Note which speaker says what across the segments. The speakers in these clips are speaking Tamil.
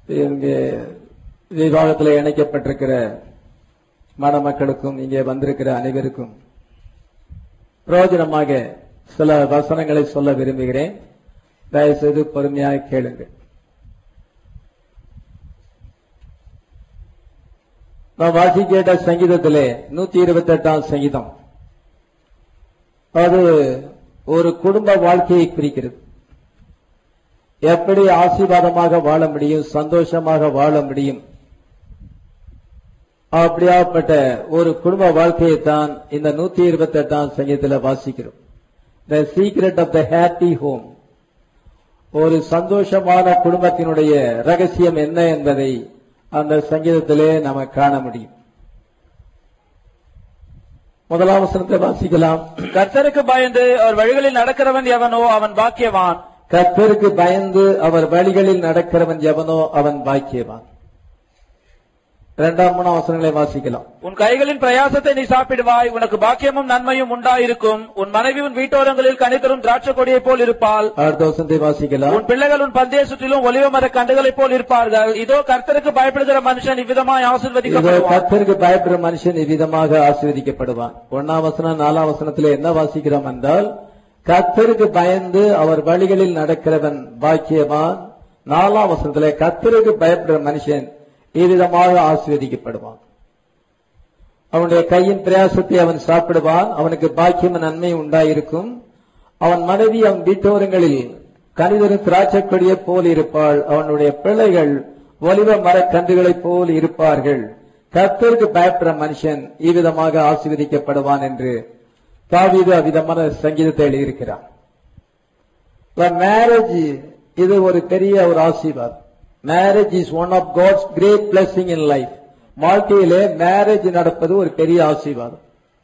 Speaker 1: இங்கே விவாகத்தில் இணைக்கப்பட்டிருக்கிற மணமக்களுக்கும் இங்கே வந்திருக்கிற அனைவருக்கும் பிரயோஜனமாக சில வசனங்களை சொல்ல விரும்புகிறேன் தயவுசெய்து பொறுமையாக கேளுங்கள் நாம் வாசி கேட்ட சங்கீதத்திலே நூத்தி இருபத்தி எட்டாம் சங்கீதம் அது ஒரு குடும்ப வாழ்க்கையை குறிக்கிறது எப்படி ஆசீர்வாதமாக வாழ முடியும் சந்தோஷமாக வாழ முடியும் அப்படியாப்பட்ட ஒரு குடும்ப வாழ்க்கையை தான் இந்த நூத்தி இருபத்தி எட்டாம் சங்கீதத்தில் வாசிக்கிறோம் the secret of the happy home ஒரு சந்தோஷமான குடும்பத்தினுடைய ரகசியம் என்ன என்பதை அந்த சங்கீதத்திலே நாம காண முடியும் முதலாம் வசனத்தை வாசிக்கலாம்
Speaker 2: கர்த்தருக்கு பயந்து அவர் வழிகளில் நடக்கிறவன் எவனோ அவன் பாக்கியவான்
Speaker 1: கர்த்தருக்கு பயந்து அவர் வழிகளில் நடக்கிறவன் எவனோ அவன் பாக்கியவான் இரண்டாம் மூணாம் வசனங்களை வாசிக்கலாம்
Speaker 2: உன் கைகளின் பிரயாசத்தை நீ சாப்பிடுவாய் உனக்கு பாக்கியமும் நன்மையும் உண்டாயிருக்கும் உன் மனைவி உன் வீட்டோரங்களில் கனிதரும் திராட்சை கொடியைப் போல் இருப்பாள்
Speaker 1: அடுத்த வசனத்தை வாசிக்கலாம்
Speaker 2: உன் பிள்ளைகள் உன் பந்தய சுற்றிலும் ஒலிவ மர கண்டுகளைப் போல் இருப்பார்கள் இதோ கர்த்தருக்கு பயப்படுகிற மனுஷன் இவ்விதமாய்
Speaker 1: இதோ
Speaker 2: ஆசீர்வதிக்கப்படுவான்
Speaker 1: கர்த்தருக்கு பயப்படுற மனுஷன் இவ்விதமாக ஆசீர்வதிக்கப்படுவான் ஒன்னாம் வசனம் நாலாம் வசனத்திலே என்ன வாசிக்கிறோம் என்றால் கர்த்தருக்கு பயந்து அவர் வழிகளில் நடக்கிறவன் பாக்கியவான் நாலாம் வசனத்திலே கர்த்தருக்கு பயப்படுற மனுஷன் இவ்விதமாக ஆசீர்வதிக்கப்படுவான் அவனுடைய கையின் பிரயாசத்தை அவன் சாப்பிடுவான் அவனுக்கு பாக்கியம் நன்மை உண்டாயிருக்கும் அவன் மனைவி அவன் வீட்டோரங்களில் கணிதரும் திராட்சை கொடியைப் போல் இருப்பாள் அவனுடைய பிள்ளைகள் ஒலிவ மரக்கன்றுகளைப் போல் இருப்பார்கள் கர்த்தருக்கு பயப்படுற மனுஷன் இவ்விதமாக ஆசீர்வதிக்கப்படுவான் என்று தாவீது அவ்விதமான சங்கீதத்தை எழுதியிருக்கிறான் மேரேஜ் இது ஒரு பெரிய ஒரு ஆசீர்வாதம் marriage is one of God's great blessing in life வாழ்க்கையிலே மேரேஜ் நடப்பது ஒரு பெரிய ஆசீர்வாதம்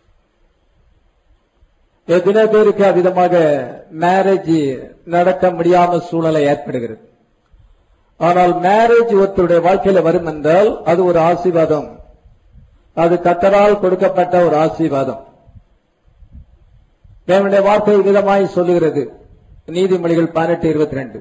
Speaker 1: எத்தனை பேருக்கு அவ்விதமாக மேரேஜ் நடக்க முடியாம சூழ்நிலை ஏற்படுகிறது ஆனால் மேரேஜ் ஒருத்தருடைய வாழ்க்கையில வரும் என்றால் அது ஒரு ஆசீர்வாதம் அது கத்தரால் கொடுக்கப்பட்ட ஒரு ஆசீர்வாதம் தேவனுடைய வார்த்தை விதமாய் சொல்லுகிறது நீதிமொழிகள் பதினெட்டு இருபத்தி ரெண்டு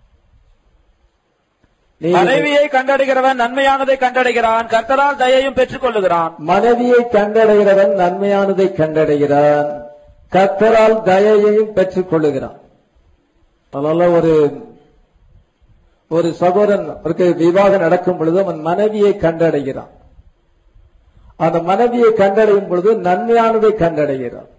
Speaker 2: மனைவியை கண்டடைகிறவன் நன்மையானதை கண்டடைகிறான் கர்த்தரால் தயையும் பெற்றுக் கொள்ளுகிறான்
Speaker 1: மனைவியை கண்டடைகிறவன் நன்மையானதை கண்டடைகிறான் கத்தரால் தயையையும் பெற்றுக் கொள்ளுகிறான் அதனால ஒரு ஒரு சகோதரனுக்கு விவாகம் நடக்கும் பொழுது அவன் மனைவியை கண்டடைகிறான் அந்த மனைவியை கண்டடையும் பொழுது நன்மையானதை கண்டடைகிறான்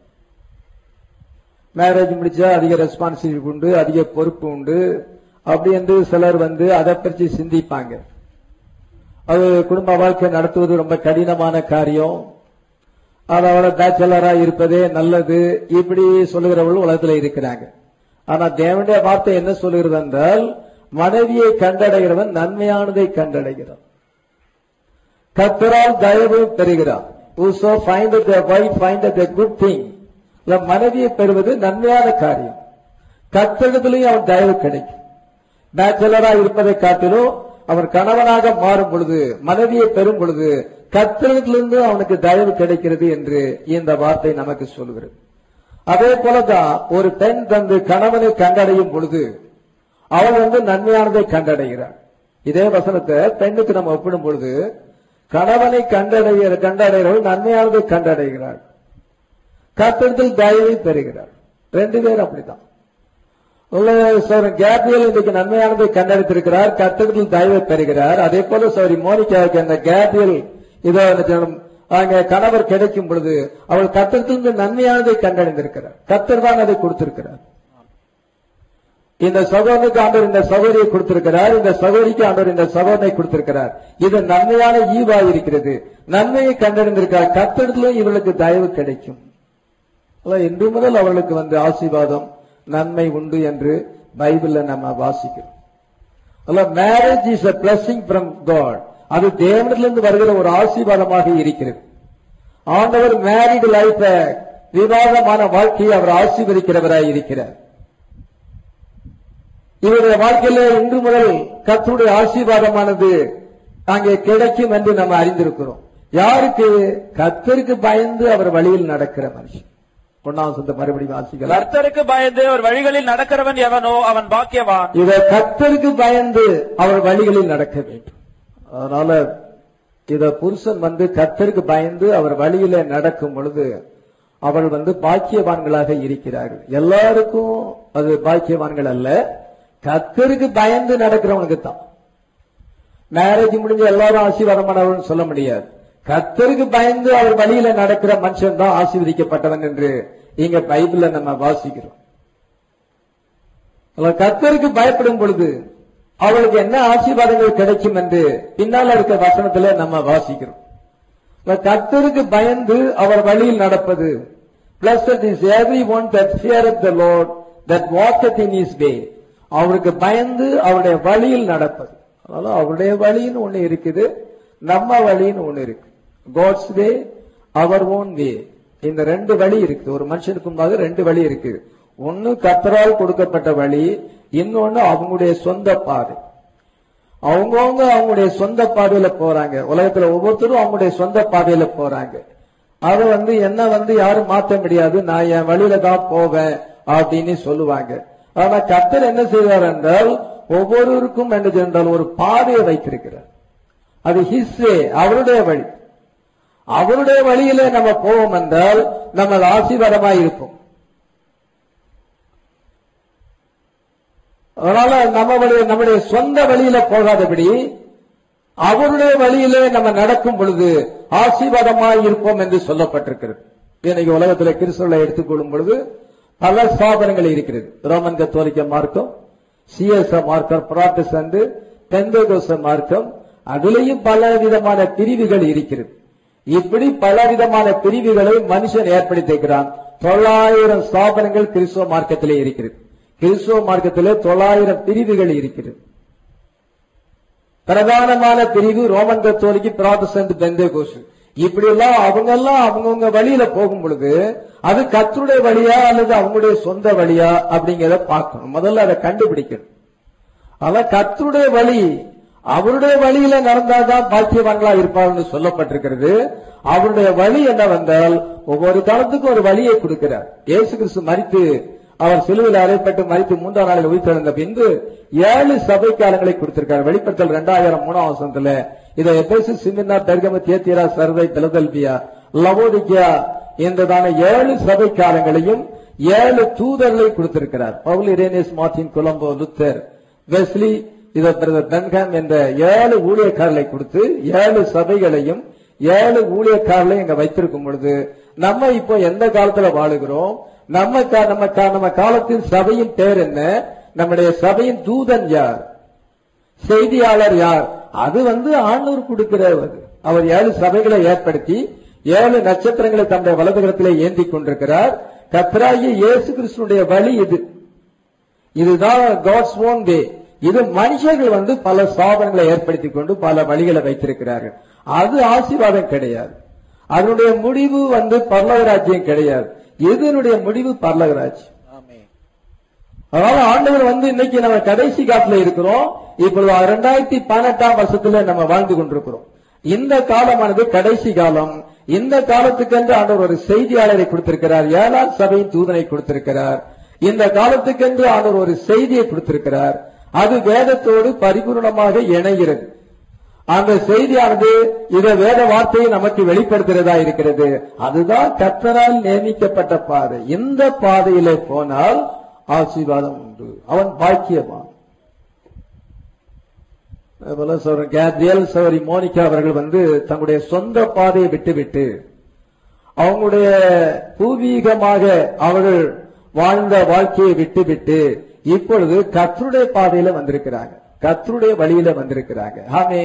Speaker 1: மேரேஜ் முடிச்சா அதிக ரெஸ்பான்சிபிலிட்டி உண்டு அதிக பொறுப்பு உண்டு அப்படி என்று சிலர் வந்து அதை பற்றி சிந்திப்பாங்க அது குடும்ப வாழ்க்கை நடத்துவது ரொம்ப கடினமான காரியம் அதோட பேச்சலரா இருப்பதே நல்லது இப்படி சொல்லுகிறவர்கள் உலகத்துல இருக்கிறாங்க ஆனா தேவனுடைய வார்த்தை என்ன சொல்லுகிறது என்றால் மனைவியை கண்டடைகிறவன் நன்மையானதை கண்டடைகிறான் கத்தரால் தயவு பெறுகிறான் whoso findeth a wife findeth a good thing இல்ல மனைவியை பெறுவது நன்மையான காரியம் கத்தகத்திலையும் அவன் தயவு கிடைக்கும் பேச்சலரா இருப்பதை காட்டிலும் அவன் கணவனாக மாறும் பொழுது மனைவியை பெறும் பொழுது கத்திரத்திலிருந்து அவனுக்கு தயவு கிடைக்கிறது என்று இந்த வார்த்தை நமக்கு சொல்கிறது அதே போலதான் ஒரு பெண் தந்து கணவனை கண்டடையும் பொழுது அவள் வந்து நன்மையானதை கண்டடைகிறாள் இதே வசனத்தை பெண்ணுக்கு நம்ம ஒப்பிடும் பொழுது கணவனை கண்டடைய கண்டடைகிறவள் நன்மையானதை கண்டடைகிறாள் கத்திரத்தில் தயவை பெறுகிறாள் ரெண்டு பேரும் அப்படிதான் கேப்ரியல் இன்றைக்கு நன்மையானதை கண்டறித்திருக்கிறார் கத்தகத்தில் தயவை பெறுகிறார் அதே போல சௌரி மோனிகாவுக்கு அந்த கேப்ரியல் இதோ அங்க கணவர் கிடைக்கும் பொழுது அவள் கத்தகத்திலிருந்து நன்மையானதை கண்டறிந்திருக்கிறார் கத்தர் தான் அதை கொடுத்திருக்கிறார் இந்த சகோதரனுக்கு ஆண்டவர் இந்த சகோதரியை கொடுத்திருக்கிறார் இந்த சகோதரிக்கு ஆண்டவர் இந்த சகோதரனை கொடுத்திருக்கிறார் இது நன்மையான ஈவா இருக்கிறது நன்மையை கண்டறிந்திருக்கிறார் கத்தடத்திலும் இவளுக்கு தயவு கிடைக்கும் இன்று முதல் அவர்களுக்கு வந்து ஆசீர்வாதம் நன்மை உண்டு என்று பைபிள்ல நம்ம வாசிக்கிறோம் அல்ல marriage is a blessing from God அது தேவனிலிருந்து வருகிற ஒரு ஆசீர்வாதமாக இருக்கிறது ஆண்டவர் மேரிடு லைஃப விவாதமான வாழ்க்கையை அவர் ஆசீர்வதிக்கிறவராய் இருக்கிறார் இவருடைய வாழ்க்கையில இன்று முதல் கத்துடைய ஆசீர்வாதமானது அங்கே கிடைக்கும் என்று நம்ம அறிந்திருக்கிறோம் யாருக்கு கத்தருக்கு பயந்து அவர் வழியில் நடக்கிற மனுஷன் ஒன்னாம் வசனத்தை மறுபடியும் வாசிக்கலாம்
Speaker 2: கர்த்தருக்கு பயந்து அவர் வழிகளில் நடக்கிறவன் எவனோ அவன் பாக்கியவான்
Speaker 1: இத கர்த்தருக்கு பயந்து அவர் வழிகளில் நடக்க வேண்டும் அதனால இத புருஷன் வந்து கர்த்தருக்கு பயந்து அவர் வழியில நடக்கும் பொழுது அவள் வந்து பாக்கியவான்களாக இருக்கிறார்கள் எல்லாருக்கும் அது பாக்கியவான்கள் அல்ல கர்த்தருக்கு பயந்து நடக்கிறவனுக்கு தான் மேரேஜ் முடிஞ்ச எல்லாரும் ஆசீர்வாதமானவர்கள் சொல்ல முடியாது கர்த்தருக்கு பயந்து அவர் வழியில நடக்கிற மனுஷன் தான் ஆசீர்வதிக்கப்பட்டவன் என்று இங்க பைபிள்ல நம்ம வாசிக்கிறோம் அவர் கர்த்தருக்கு பயப்படும் பொழுது அவளுக்கு என்ன ஆசீர்வாதங்கள் கிடைக்கும் என்று பின்னால் இருக்க வசனத்துல நம்ம வாசிக்கிறோம் அவர் கர்த்தருக்கு பயந்து அவர் வழியில் நடப்பது Blessed is everyone that feareth the Lord, that walketh in his way. அவருக்கு பயந்து அவருடைய வழியில் நடப்பது அதனால அவருடைய வழின்னு ஒண்ணு இருக்குது நம்ம வழின்னு ஒண்ணு இருக்கு காட்ஸ் வே அவர் ஓன் வே இந்த ரெண்டு வழி இருக்குது ஒரு மனுஷனுக்கு முன்பாக ரெண்டு வழி இருக்கு ஒன்னு கத்தரால் கொடுக்கப்பட்ட வழி இன்னொன்னு அவங்களுடைய சொந்த பாதை அவங்கவுங்க அவங்களுடைய சொந்த பாதையில போறாங்க உலகத்துல ஒவ்வொருத்தரும் அவங்களுடைய சொந்த பாதையில போறாங்க அத வந்து என்ன வந்து யாரும் மாத்த முடியாது நான் என் வழியில தான் போவேன் அப்படின்னு சொல்லுவாங்க ஆனா கர்த்தர் என்ன செய்வார் என்றால் ஒவ்வொருவருக்கும் என்ன என்றால் ஒரு பாதையை வைத்திருக்கிறார் அது ஹிஸ்வே அவருடைய வழி அவருடைய வழியில நம்ம போவோம் என்றால் நம்ம ஆசீர்வாதமாய் இருப்போம் அதனால நம்ம வழி நம்முடைய சொந்த வழியில போகாதபடி அவருடைய வழியிலே நம்ம நடக்கும் பொழுது ஆசீர்வாதமாய் இருப்போம் என்று சொல்லப்பட்டிருக்கிறது இன்னைக்கு உலகத்துல கிறிஸ்தவர்களை எடுத்துக்கொள்ளும் பொழுது பல ஸ்தாபனங்கள் இருக்கிறது ரோமன் கத்தோலிக்க மார்க்கம் சிஎஸ் மார்க்கம் புராட்டஸ்டன்ட் பெந்தோகோச மார்க்கம் அதிலேயும் பல விதமான பிரிவுகள் இருக்கிறது இப்படி பல விதமான பிரிவுகளை மனுஷன் ஏற்படுத்தியிருக்கிறான் தொள்ளாயிரம் ஸ்தாபனங்கள் கிறிஸ்துவ மார்க்கத்திலே இருக்கிறது கிறிஸ்துவ மார்க்கத்திலே தொள்ளாயிரம் பிரிவுகள் இருக்கிறது பிரதானமான பிரிவு ரோமன் கத்தோலிக்கு பிராதசன்ட் பெந்தேகோஸ் இப்படி எல்லாம் அவங்க எல்லாம் அவங்கவுங்க வழியில போகும் பொழுது அது கத்தருடைய வழியா அல்லது அவங்களுடைய சொந்த வழியா அப்படிங்கறத பார்க்கணும் முதல்ல அதை கண்டுபிடிக்கணும் ஆனா கத்தருடைய வழி அவருடைய வழியில நடந்தாதான் பாக்கியவான்களா இருப்பார்னு சொல்லப்பட்டிருக்கிறது அவருடைய வழி என்னவென்றால் ஒவ்வொரு காலத்துக்கும் ஒரு வழியை கொடுக்கிறார் இயேசு கிறிஸ்து மறித்து அவர் சிலுவையில் அறைப்பட்டு மறித்து மூன்றாம் நாளில் உயிர்த்தெழுந்த பின்பு ஏழு சபை காலங்களை கொடுத்திருக்கார் வெளிப்படுத்தல் இரண்டாயிரம் மூணாம் வருஷத்துல இதை எபேசு சிமினா பெர்கம தியத்திரா சர்வை பிலதல்பியா லவோதிக்கியா என்றதான ஏழு சபை காலங்களையும் ஏழு தூதர்களை கொடுத்திருக்கிறார் Paul Irenaeus Martin Columba Luther Wesley இதை பிரதர் பென்ஹாம் என்ற ஏழு ஊழியக்காரர்களை கொடுத்து ஏழு சபைகளையும் ஏழு ஊழியக்காரர்களையும் இங்க வைத்திருக்கும் பொழுது நம்ம இப்போ எந்த காலத்துல வாழுகிறோம் நம்ம கா- நம்ம கா- நம்ம காலத்தின் சபையின் பேர் என்ன நம்முடைய சபையின் தூதன் யார் செய்தியாளர் யார் அது வந்து ஆண்டவர் கொடுக்கிறவர் அவர் ஏழு சபைகளை ஏற்படுத்தி ஏழு நட்சத்திரங்களை தம்முடைய வலதுகரத்திலே ஏந்தி கொண்டிருக்கிறார் கத்ராகி இயேசு கிறிஸ்துனுடைய வழி இது இதுதான் காட்ஸ் ஓன் வே இது மனுஷர்கள் வந்து பல சாதனங்களை ஏற்படுத்திக் கொண்டு பல வழிகளை வைத்திருக்கிறார்கள் அது ஆசீர்வாதம் கிடையாது அதனுடைய முடிவு வந்து பரலகராஜ்யம் கிடையாது இதனுடைய முடிவு பரலகராஜ்யம் அதனால ஆண்டவர் வந்து இன்னைக்கு நம்ம கடைசி காலத்துல இருக்கிறோம் இப்பொழுது இரண்டாயிரத்தி பதினெட்டாம் வருஷத்துல நம்ம வாழ்ந்து கொண்டிருக்கிறோம் இந்த காலமானது கடைசி காலம் இந்த காலத்துக்கென்று ஆண்டவர் ஒரு செய்தியாளரை கொடுத்திருக்கிறார் ஏழாம் சபையின் தூதனை கொடுத்திருக்கிறார் இந்த காலத்துக்கென்று ஆண்டவர் ஒரு செய்தியை கொடுத்திருக்கிறார் அது வேதத்தோடு பரிபூர்ணமாக இணைகிறது அந்த செய்தியானது இத வேத வார்த்தையை நமக்கு வெளிப்படுத்துகிறதா இருக்கிறது அதுதான் கர்த்தரால் நியமிக்கப்பட்ட பாதை இந்த பாதையிலே போனால் ஆசீர்வாதம் உண்டு அவன் பாக்கியவான் அதுபோல சகோதரர் கேப்ரியல் சௌரி மோனிகா அவர்கள் வந்து தங்களுடைய சொந்த பாதையை விட்டுவிட்டு அவங்களுடைய பூர்வீகமாக அவர்கள் வாழ்ந்த வாழ்க்கையை விட்டுவிட்டு இப்பொழுது கர்த்தருடைய பாதையில வந்திருக்கிறாங்க கர்த்தருடைய வழியில வந்திருக்கிறாங்க ஆமே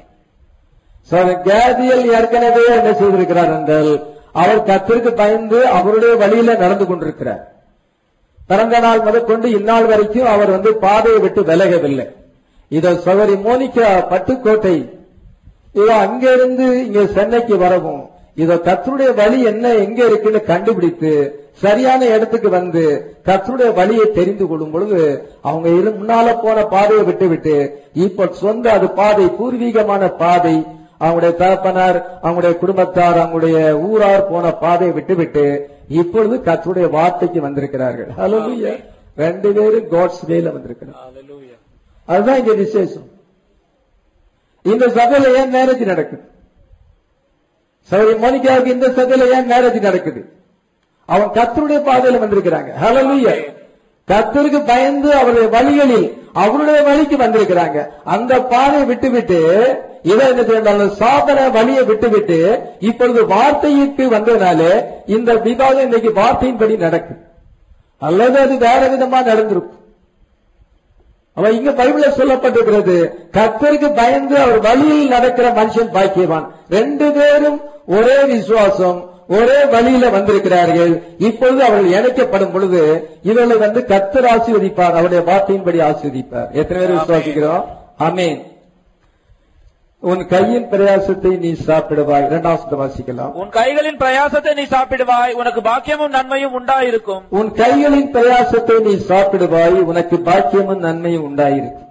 Speaker 1: கேதியல் ஏற்கனவே என்ன செய்திருக்கிறார் என்றால் அவர் கர்த்தருக்கு பயந்து அவருடைய வழியில நடந்து கொண்டிருக்கிறார் பிறந்த நாள் முதற்கொண்டு இந்நாள் வரைக்கும் அவர் வந்து பாதையை விட்டு விலகவில்லை இத சகோதரி மோனிகா பட்டுக்கோட்டை இதோ அங்க இருந்து இங்க சென்னைக்கு வரவும் இத கத்தருடைய வழி என்ன எங்க இருக்குன்னு கண்டுபிடித்து சரியான இடத்துக்கு வந்து கத்தருடைய வழியை தெரிந்து கொள்ளும் பொழுது அவங்க இரு முன்னால போன பாதையை விட்டு விட்டு இப்ப சொந்த அது பாதை பூர்வீகமான பாதை அவங்களுடைய தகப்பனார் அவங்களுடைய குடும்பத்தார் அவங்களுடைய ஊரார் போன பாதையை விட்டுவிட்டு இப்பொழுது கர்த்தருடைய வார்த்தைக்கு வந்திருக்கிறார்கள் ஹalleluya ரெண்டு பேரும் காட்ஸ் வேல வந்திருக்கிறார்
Speaker 2: Hallelujah.
Speaker 1: அதுதான் இங்க விசேஷம் இந்த சபையில ஏன் மேரேஜ் நடக்குது சௌரி மோனிகாவுக்கு இந்த சபையில ஏன் மேரேஜ் நடக்குது அவன் கத்தருடைய பாதையில வந்திருக்கிறாங்க ஹalleluya கத்தருக்கு பயந்து அவருடைய வழிகளில் அவருடைய வழிக்கு வந்திருக்கிறாங்க அந்த பாதையை விட்டுவிட்டு இதை என்ன செய்யணும் சாதன வழியை விட்டுவிட்டு இப்பொழுது வார்த்தைக்கு வந்ததுனால இந்த விவாதம் இன்னைக்கு வார்த்தையின்படி நடக்குது அல்லது அது வேற விதமா நடந்திருக்கும் அவன் இங்க பைபிள்ல சொல்லப்பட்டிருக்கிறது கர்த்தருக்கு பயந்து அவர் வழியில் நடக்கிற மனுஷன் பாக்கியவான் ரெண்டு பேரும் ஒரே விசுவாசம் ஒரே வழியில வந்திருக்கிறார்கள் இப்பொழுது அவர்கள் இணைக்கப்படும் பொழுது இவர்களை வந்து கர்த்தர் ஆசீர்வதிப்பார் அவருடைய வார்த்தையின்படி ஆசீர்வதிப்பார் எத்தனை பேர் விசுவாசிக்கிறோம் ஆமென் உன் கையின் பிரயாசத்தை நீ சாப்பிடுவாய் இரண்டாவது வாசிக்கலாம்
Speaker 2: உன் கைகளின் பிரயாசத்தை நீ சாப்பிடுவாய் உனக்கு பாக்கியமும் நன்மையும் உண்டாயிருக்கும்
Speaker 1: உன் கைகளின் பிரயாசத்தை நீ சாப்பிடுவாய் உனக்கு பாக்கியமும் நன்மையும் உண்டாயிருக்கும்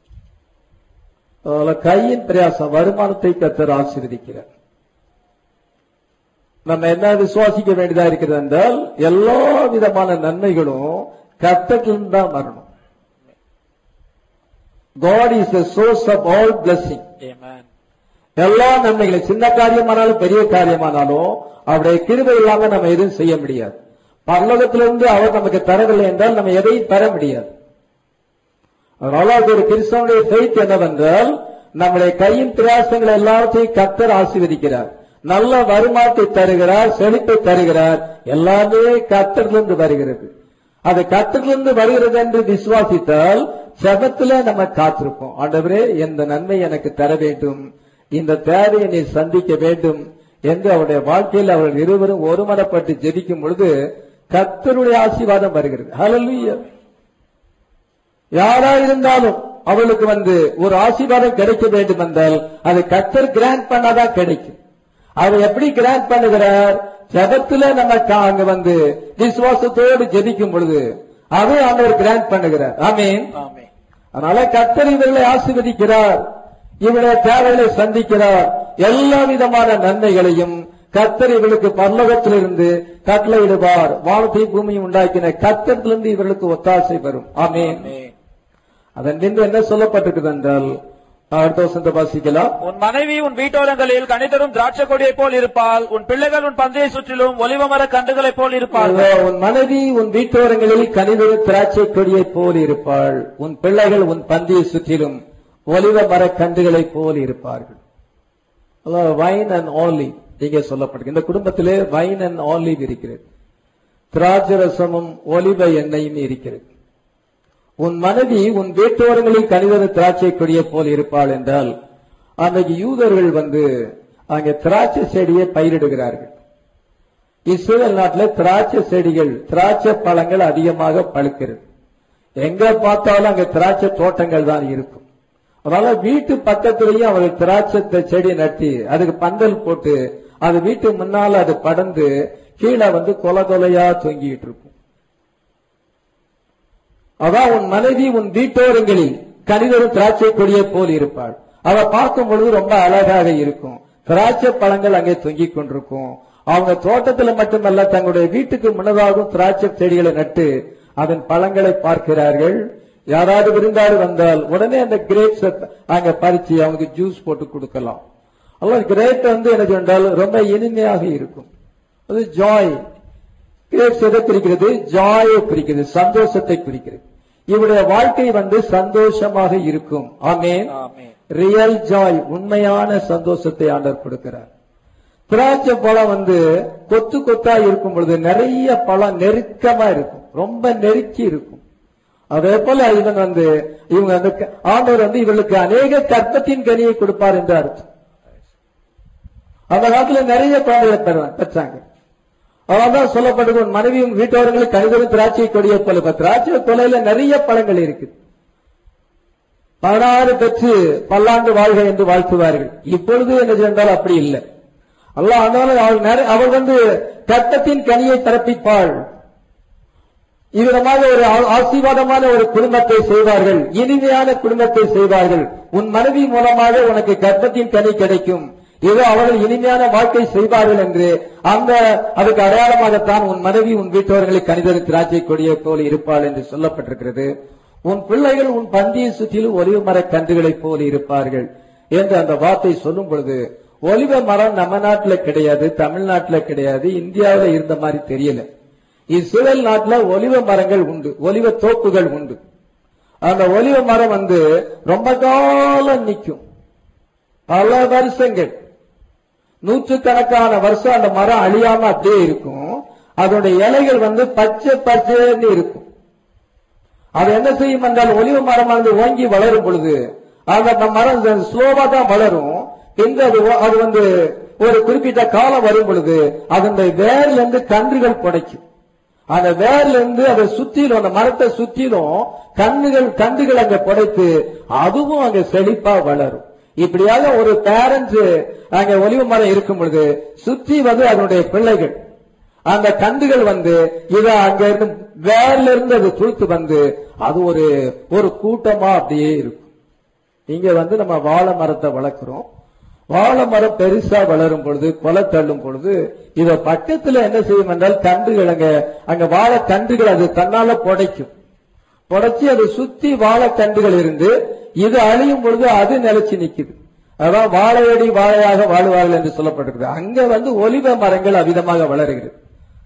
Speaker 1: அதனால கையின் பிரயாசம் வருமானத்தை கத்தர் ஆசீர்வதிக்கிறார் நம்ம என்ன விசுவாசிக்க வேண்டியதா இருக்கிறது என்றால் எல்லா விதமான நன்மைகளும் கத்தத்திலிருந்து தான் வரணும் God is the source of all blessing
Speaker 2: Amen.
Speaker 1: எல்லா நன்மைகளும் சின்ன காரியமானாலும் பெரிய காரியமானாலும் அவருடைய கிருபை இல்லாம நம்ம எதுவும் செய்ய முடியாது பரலோகத்திலிருந்து அவர் நமக்கு தரவில்லை என்றால் நம்ம எதையும் பெற முடியாது அதனால அது ஒரு கிறிஸ்தவனுடைய faith என்னவென்றால் நம்முடைய கையின் பிரயாசங்கள் எல்லாத்தையும் கத்தர் ஆசீர்வதிக்கிறார் நல்ல வருமானத்தை தருகிறார் செழிப்பை தருகிறார் எல்லாமே கத்தரிலிருந்து வருகிறது அது கத்தரிலிருந்து வருகிறது என்று விசுவாசித்தால் செபத்துல நம்ம காத்திருப்போம் ஆண்டவரே இந்த நன்மை எனக்கு தர வேண்டும் இந்த தேவையை நீ சந்திக்க வேண்டும் என்று அவருடைய வாழ்க்கையில் அவர்கள் இருவரும் ஒருமனப்பட்டு ஜெபிக்கும் பொழுது கத்தருடைய ஆசீர்வாதம் வருகிறது ஹalleluya யாரா இருந்தாலும் அவளுக்கு வந்து ஒரு ஆசீர்வாதம் கிடைக்க வேண்டும் என்றால் அது கத்தர் கிராண்ட் பண்ணாதான் கிடைக்கும் அவர் எப்படி கிராண்ட் பண்ணுகிறார் ஜபத்துல நம்ம கா- அங்க வந்து விசுவாசத்தோடு ஜெபிக்கும் பொழுது அதை ஆண்டவர் கிராண்ட் பண்ணுகிறார் ஆமீன்
Speaker 2: Amen.
Speaker 1: அதனால கத்தர் இவர்களை ஆசீர்வதிக்கிறார் இவருடைய தேவைகளை சந்திக்கிறார் எல்லா விதமான நன்மைகளையும் கத்தர் இவர்களுக்கு பரலோகத்திலிருந்து கட்டளையிடுவார் வானத்தை பூமியும் உண்டாக்கின கத்தத்திலிருந்து இவர்களுக்கு ஒத்தாசை வரும் ஆமீன்
Speaker 2: Amen.
Speaker 1: அதன் பின்பு என்ன சொல்லப்பட்டிருக்குது என்றால் அடுத்த வசனத்தை வாசிக்கலாம்
Speaker 2: உன் மனைவி உன் வீட்டோரங்களில் கனிதரும் திராட்சை கொடியைப் போல் இருப்பாள் உன் பிள்ளைகள் உன் பந்தையை சுற்றிலும் ஒலிவமர கன்றுகளைப் போல் இருப்பார்கள்
Speaker 1: உன் மனைவி உன் வீட்டோரங்களில் கனிவு திராட்சை கொடியைப் போல் இருப்பாள் உன் பிள்ளைகள் உன் பந்தியை சுற்றிலும் ஒலிவ மர கன்றுகளைப் போல் இருப்பார்கள் வைன் அண்ட் ஆலிவ் இங்கே சொல்லப்பட்டிருக்கு இந்த குடும்பத்திலே வைன் அண்ட் ஆலிவ் இருக்கிறது திராட்சை ரசமும் ஒலிவ எண்ணெயும் இருக்கிறது உன் மனைவி உன் வீட்டோரங்களில் கனிவர திராட்சை கொடியை போல் இருப்பாள் என்றால் அன்றைக்கு யூதர்கள் வந்து அங்கே திராட்சை செடியை பயிரிடுகிறார்கள் இஸ்ரேல் நாட்டில் திராட்சை செடிகள் திராட்சை பழங்கள் அதிகமாக பழுக்கிறது எங்க பார்த்தாலும் அங்க திராட்சை தோட்டங்கள் தான் இருக்கும் அதனால வீட்டு பக்கத்திலேயும் அவர்கள் திராட்சை செடி நட்டி அதுக்கு பந்தல் போட்டு அது வீட்டு முன்னால அது படர்ந்து கீழே வந்து கொலை கொலையா தொங்கிட்டு இருக்கும் அதான் உன் மனைவி உன் வீட்டோரங்களில் கனிதரும் திராட்சை கொடியை போல் இருப்பாள் அவ பார்க்கும் பொழுது ரொம்ப அழகாக இருக்கும் திராட்சை பழங்கள் அங்கே தொங்கிக் கொண்டிருக்கும் அவங்க தோட்டத்துல மட்டுமல்ல தங்களுடைய வீட்டுக்கு முன்னதாகவும் திராட்சை செடிகளை நட்டு அதன் பழங்களை பார்க்கிறார்கள் யாராவது விருந்தாடு வந்தால் உடனே அந்த கிரேப்ஸ் அங்க பறிச்சு அவங்களுக்கு ஜூஸ் போட்டு கொடுக்கலாம் அல்ல கிரேப் வந்து எனக்கு என்றால் ரொம்ப இனிமையாக இருக்கும் அது ஜாய் கிரேப்ஸ் எதை குறிக்கிறது ஜாயை குறிக்கிறது சந்தோஷத்தை குறிக்கிறது இவருடைய வாழ்க்கை வந்து சந்தோஷமாக இருக்கும் ஆமேன்
Speaker 2: ஆமென்.
Speaker 1: ரியல் ஜாய் உண்மையான சந்தோஷத்தை ஆண்டவர் கொடுக்கிறார் திராட்சை பழம் வந்து கொத்து கொத்தா இருக்கும் பொழுது நிறைய பழம் நெருக்கமா இருக்கும் ரொம்ப நெருக்கி இருக்கும் அதே போல இவன் வந்து இவங்க வந்து ஆண்டவர் வந்து இவர்களுக்கு அநேக கற்பத்தின் கனியை கொடுப்பார் என்று அர்த்தம் அந்த காலத்துல நிறைய குழந்தைகளை பெற- பெற்றாங்க அதான் சொல்லப்படுது உன் மனைவியும் வீட்டோரங்களுக்கு கணிதரும் திராட்சை கொடியை போல இப்ப திராட்சை கொலையில நிறைய பழங்கள் இருக்குது பதினாறு பெற்று பல்லாண்டு வாழ்க என்று வாழ்த்துவார்கள் இப்பொழுது என்ன சென்றால் அப்படி இல்லை அல்ல அதனால அவள் நிறை- அவள் வந்து கட்டத்தின் கனியை பிறப்பிப்பாள் இவ்விதமாக ஒரு ஆ- ஆசீர்வாதமான ஒரு குடும்பத்தை செய்வார்கள் இனிமையான குடும்பத்தை செய்வார்கள் உன் மனைவி மூலமாக உனக்கு கர்ப்பத்தின் கனி கிடைக்கும் இதோ அவர்கள் இனிமையான வாழ்க்கை செய்வார்கள் என்று அந்த அதுக்கு அடையாளமாகத்தான் உன் மனைவி உன் வீட்டவர்களை கணிதர் திராட்சை கொடியை போல இருப்பாள் என்று சொல்லப்பட்டிருக்கிறது உன் பிள்ளைகள் உன் பந்தியை சுற்றிலும் ஒலிவ மர கன்றுகளைப் போல இருப்பார்கள் என்று அந்த வார்த்தை சொல்லும் பொழுது ஒலிவ மரம் நம்ம நாட்டுல கிடையாது தமிழ்நாட்டுல கிடையாது இந்தியாவுல இருந்த மாதிரி தெரியல இஸ்ரேல் நாட்டுல ஒலிவ மரங்கள் உண்டு ஒலிவ தோப்புகள் உண்டு அந்த ஒலிவ மரம் வந்து ரொம்ப காலம் நிற்கும் பல வருஷங்கள் நூற்றுக்கணக்கான வருஷம் அந்த மரம் அழியாம அப்படியே இருக்கும் அதோட இலைகள் வந்து பச்சை பச்சைன்னு இருக்கும் அது என்ன செய்யும் என்றால் ஒலிவ மரம் வந்து ஓங்கி வளரும் பொழுது அந்த மரம் ஸ்லோவா தான் வளரும் பின்பு அது ஒ- அது வந்து ஒரு குறிப்பிட்ட காலம் வரும் பொழுது அதனுடைய வேர்ல இருந்து கன்றுகள் புடைக்கும் அந்த வேர்ல இருந்து அதை சுத்திலும் அந்த மரத்தை சுத்திலும் கண்ணுகள் கன்றுகள் அங்க புடைத்து அதுவும் அங்க செழிப்பா வளரும் இப்படியாக ஒரு பேரண்ட்ஸ் அங்க ஒலிவு மரம் இருக்கும் பொழுது சுத்தி வந்து அதனுடைய பிள்ளைகள் அந்த கண்டுகள் வந்து இத அங்க இருந்து வேர்ல இருந்து அது துளுத்து வந்து அது ஒரு ஒரு கூட்டமா அப்படியே இருக்கும் இங்க வந்து நம்ம வாழை மரத்தை வளர்க்கிறோம் வாழை மரம் பெருசா வளரும் பொழுது கொலை தள்ளும் பொழுது இத பக்கத்துல என்ன செய்யும் என்றால் கண்டுகள் அங்க அங்க வாழை கண்டுகள் அது தன்னால புடைக்கும் புடைச்சி அதை சுத்தி வாழை கண்டுகள் இருந்து இது அழியும் பொழுது அது நிலைச்சு நிக்குது அதான் வாழையடி வாழையாக வாழுவார்கள் என்று சொல்லப்பட்டிருக்கிறது அங்க வந்து ஒலிவ மரங்கள் அவிதமாக வளருகிறது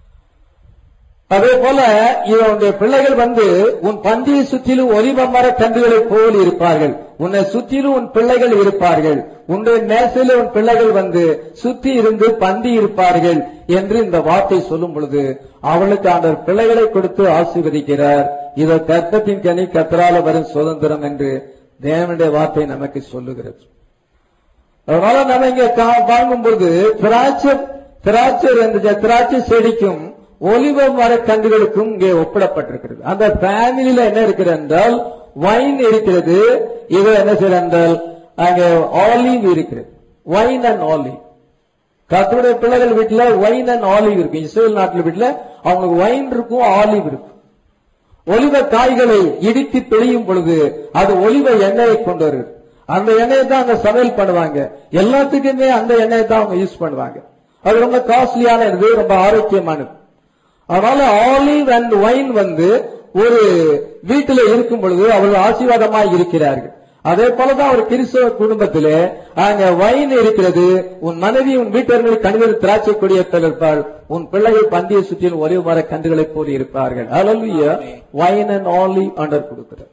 Speaker 1: அதே போல இவனுடைய பிள்ளைகள் வந்து உன் பந்தியை சுற்றிலும் ஒலிவ மர கன்றுகளைப் போல் இருப்பார்கள் உன்னை சுற்றிலும் உன் பிள்ளைகள் இருப்பார்கள் உன்னுடைய நேசையில உன் பிள்ளைகள் வந்து சுத்தி இருந்து பந்தி இருப்பார்கள் என்று இந்த வார்த்தை சொல்லும் பொழுது அவளுக்கு அந்த பிள்ளைகளை கொடுத்து ஆசீர்வதிக்கிறார் இதோ கர்த்தத்தின் கனி கத்தரால வரும் சுதந்திரம் என்று தேவனுடைய வார்த்தை நமக்கு சொல்லுகிறது அதனால நம்ம இங்க கா- பார்க்கும்போது திராட்சை திராட்சை என்ற திராட்சை செடிக்கும் ஒலிவ மர கன்றுகளுக்கும் இங்கே ஒப்பிடப்பட்டிருக்கிறது அந்த ஃபேமிலியில என்ன இருக்கிறது என்றால் வைன் இருக்கிறது இது என்ன செய்யறது என்றால் அங்க ஆலிவ் இருக்கிறது வைன் அண்ட் ஆலிவ் கத்தருடைய பிள்ளைகள் வீட்டுல வைன் அண்ட் ஆலிவ் இருக்கும் இஸ்ரேல் நாட்டுல வீட்டுல அவங்களுக்கு வைன் இருக்கும் ஆலிவ் இருக்கும் ஒலிவ காய்களை இடித்து பிழியும் பொழுது அது ஒலிவ எண்ணெயை கொண்டு வருது அந்த எண்ணெயை தான் அங்க சமையல் பண்ணுவாங்க எல்லாத்துக்குமே அந்த எண்ணெயை தான் அவங்க யூஸ் பண்ணுவாங்க அது ரொம்ப காஸ்ட்லியானது ரொம்ப ஆரோக்கியமானது அதனால ஆலிவ் அண்ட் ஒயின் வந்து ஒரு வீட்டில் இருக்கும் பொழுது அவர்கள் ஆசீர்வாதமாய் இருக்கிறார்கள் அதே போலதான் ஒரு கிறிஸ்தவ குடும்பத்திலே அங்க வைன் இருக்கிறது உன் மனைவி உன் வீட்டர்கள் கணிதர் திராட்சை கொடியை இருப்பாள் உன் பிள்ளைகள் பந்திய சுற்றில் ஒரே மர கன்றுகளைப் போல இருப்பார்கள் அலலுய வைன் அண்ட் ஆலிவ் ஆண்டர் கொடுக்கிறார்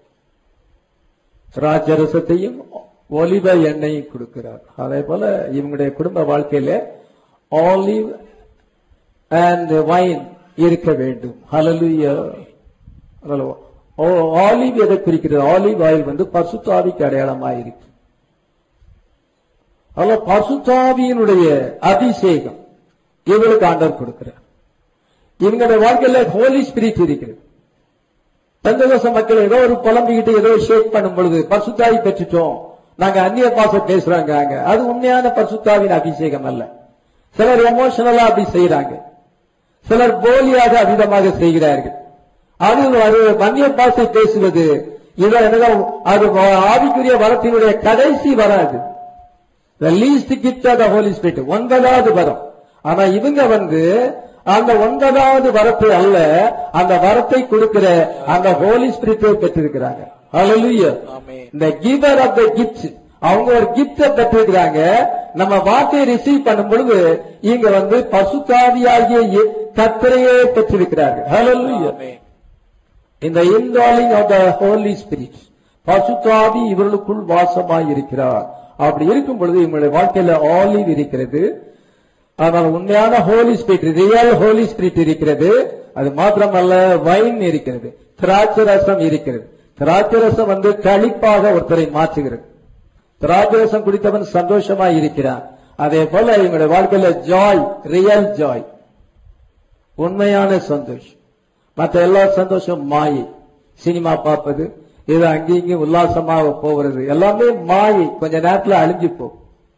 Speaker 1: திராட்சை ரசத்தையும் ஒலிவ எண்ணெயும் கொடுக்கிறார் அதே போல இவங்களுடைய குடும்ப வாழ்க்கையில ஆலிவ் அண்ட் வைன் இருக்க வேண்டும் ஹalleluya ஓ ஆலிவ் எதை குறிக்கிறது ஆலிவ் ஆயில் வந்து பசுத்தாவிக்கு அடையாளமாக இருக்கு அதனால பசுத்தாவியினுடைய அபிஷேகம் இவங்களுக்கு ஆண்டவர் கொடுக்கிறார் இவங்களுடைய வாழ்க்கையில ஹோலி ஸ்பிரிட் இருக்கிறது பந்தகோச மக்கள் ஏதோ ஒரு புலம்பிக்கிட்டு ஏதோ ஷேக் பண்ணும் பொழுது பசுத்தாவி பெற்றுட்டோம் நாங்க அந்நிய பாசம் பேசுறாங்க அங்க அது உண்மையான பசுத்தாவின் அபிஷேகம் அல்ல சிலர் எமோஷனலா அப்படி செய்யறாங்க சிலர் போலியாக அமிதமாக செய்கிறார்கள் அது அது மன்னிய பாசை பேசுவது இது என்னதோ அது ஆவிக்குரிய வரத்தினுடைய கடைசி வராது the least gift of the holy spirit ஒன்பதாவது வரம் ஆனா இவங்க வந்து அந்த ஒன்பதாவது வரத்தை அல்ல அந்த வரத்தை கொடுக்கிற அந்த ஹோலி ஸ்பிரிட்டை பெற்றிருக்கிறாங்க Hallelujah.
Speaker 2: ஆமென்.
Speaker 1: இந்த giver of the gift அவங்க ஒரு gift பெற்றிருக்கிறாங்க நம்ம வார்த்தையை ரிசீவ் பண்ணும் பொழுது இங்க வந்து பசுத்தாவியாகிய இ- கர்த்தரையே பெற்றிருக்கிறார்கள் Hallelujah.
Speaker 2: ஆமென்.
Speaker 1: இந்த indwelling of the holy spirit பசுத்தாவி இவர்களுக்குள் வாசமாய் இருக்கிறார் அப்படி இருக்கும் பொழுது இவங்களுடைய வாழ்க்கையில ஆலிவ் இருக்கிறது ஆனால் உண்மையான holy spirit real holy spirit இருக்கிறது அது மாத்திரமல்ல வைன் இருக்கிறது திராட்சை ரசம் இருக்கிறது திராட்சை ரசம் வந்து களிப்பாக ஒருத்தரை மாற்றுகிறது திராட்சை ரசம் குடித்தவன் சந்தோஷமாய் இருக்கிறான் அதே போல இவங்களுடைய வாழ்க்கையில ஜாய் ரியல் ஜாய் உண்மையான சந்தோஷம் மற்ற எல்லா சந்தோஷம் மாயை சினிமா பார்ப்பது இது அங்கேயும் இங்கேயும் உல்லாசமாக போகிறது எல்லாமே மாயை கொஞ்ச நேரத்துல அழிஞ்சு போகும்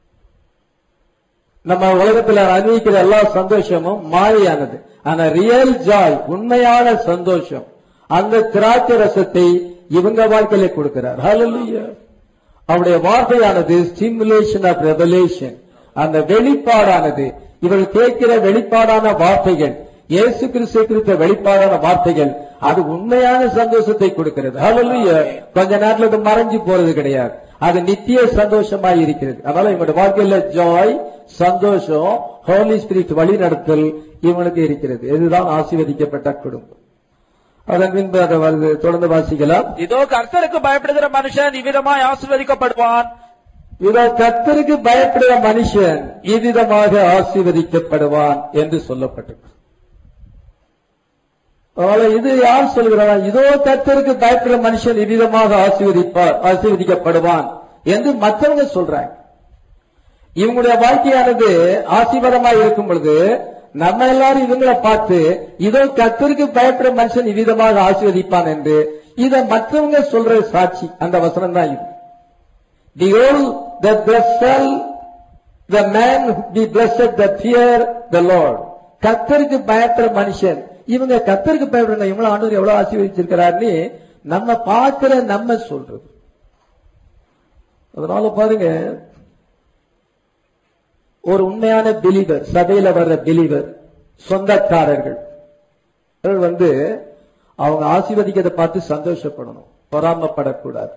Speaker 1: நம்ம உலகத்துல அனுபவிக்கிற எல்லா சந்தோஷமும் மாயையானது ஆனா ரியல் ஜாய் உண்மையான சந்தோஷம் அந்த திராட்சை ரசத்தை இவங்க வாழ்க்கையில கொடுக்கிறார் Hallelujah. அவருடைய வார்த்தையானது ஸ்டிமுலேஷன் ஆஃப் ரெவலேஷன் அந்த வெளிப்பாடானது இவர்கள் கேட்கிற வெளிப்பாடான வார்த்தைகள் இயேசு கிறிஸ்து குறித்த வெளிப்பாடான வார்த்தைகள் அது உண்மையான சந்தோஷத்தை கொடுக்கிறது ஹalleluya கொஞ்ச நேரத்துல அது மறைஞ்சு போறது கிடையாது அது நித்திய சந்தோஷமாய் இருக்கிறது அதனால இவங்களுடைய வாழ்க்கையில ஜாய் சந்தோஷம் ஹோலி ஸ்பிரிட் வழி நடத்தல் இவனுக்கு இருக்கிறது இதுதான் ஆசீர்வதிக்கப்பட்ட குடும்பம் அதன் பின்பு அதை வருது தொடர்ந்து வாசிக்கலாம்
Speaker 2: இதோ கர்த்தருக்கு பயப்படுகிற மனுஷன் இவ்விதமாய் ஆசீர்வதிக்கப்படுவான்
Speaker 1: இதோ கர்த்தருக்கு பயப்படுகிற மனுஷன் இவ்விதமாக ஆசீர்வதிக்கப்படுவான் என்று சொல்லப்பட்டது அதனால இது யார் சொல்கிறார் இதோ கர்த்தருக்கு பயப்படுற மனுஷன் இவ்விதமாக ஆசீர்வதிப்பார் ஆசீர்வதிக்கப்படுவான் என்று மற்றவங்க சொல்றாங்க இவங்களுடைய வாழ்க்கையானது ஆசீர்வாதமாக இருக்கும் பொழுது நம்ம எல்லாரும் இவங்களை பார்த்து இதோ கர்த்தருக்கு பயப்படுற மனுஷன் இவ்விதமாக ஆசீர்வதிப்பான் என்று இதை மற்றவங்க சொல்ற சாட்சி அந்த வசனம் தான் இது Behold, the blessed, the man be blessed that fear the Lord. கத்தருக்கு பயப்படுற மனுஷன் இவங்க கத்தருக்கு பயப்படுறாங்க இவங்களும் ஆண்டவர் எவ்வளவு ஆசீர்வதிச்சிருக்கிறாருன்னு நம்ம பார்க்கிற நம்ம சொல்றது அதனால பாருங்க ஒரு உண்மையான பிலீவர் சபையில வர்ற பிலீவர் சொந்தக்காரர்கள் இவர்கள் வந்து அவங்க ஆசீர்வதிக்கிறதை பார்த்து சந்தோஷப்படணும் பொறாமப்படக்கூடாது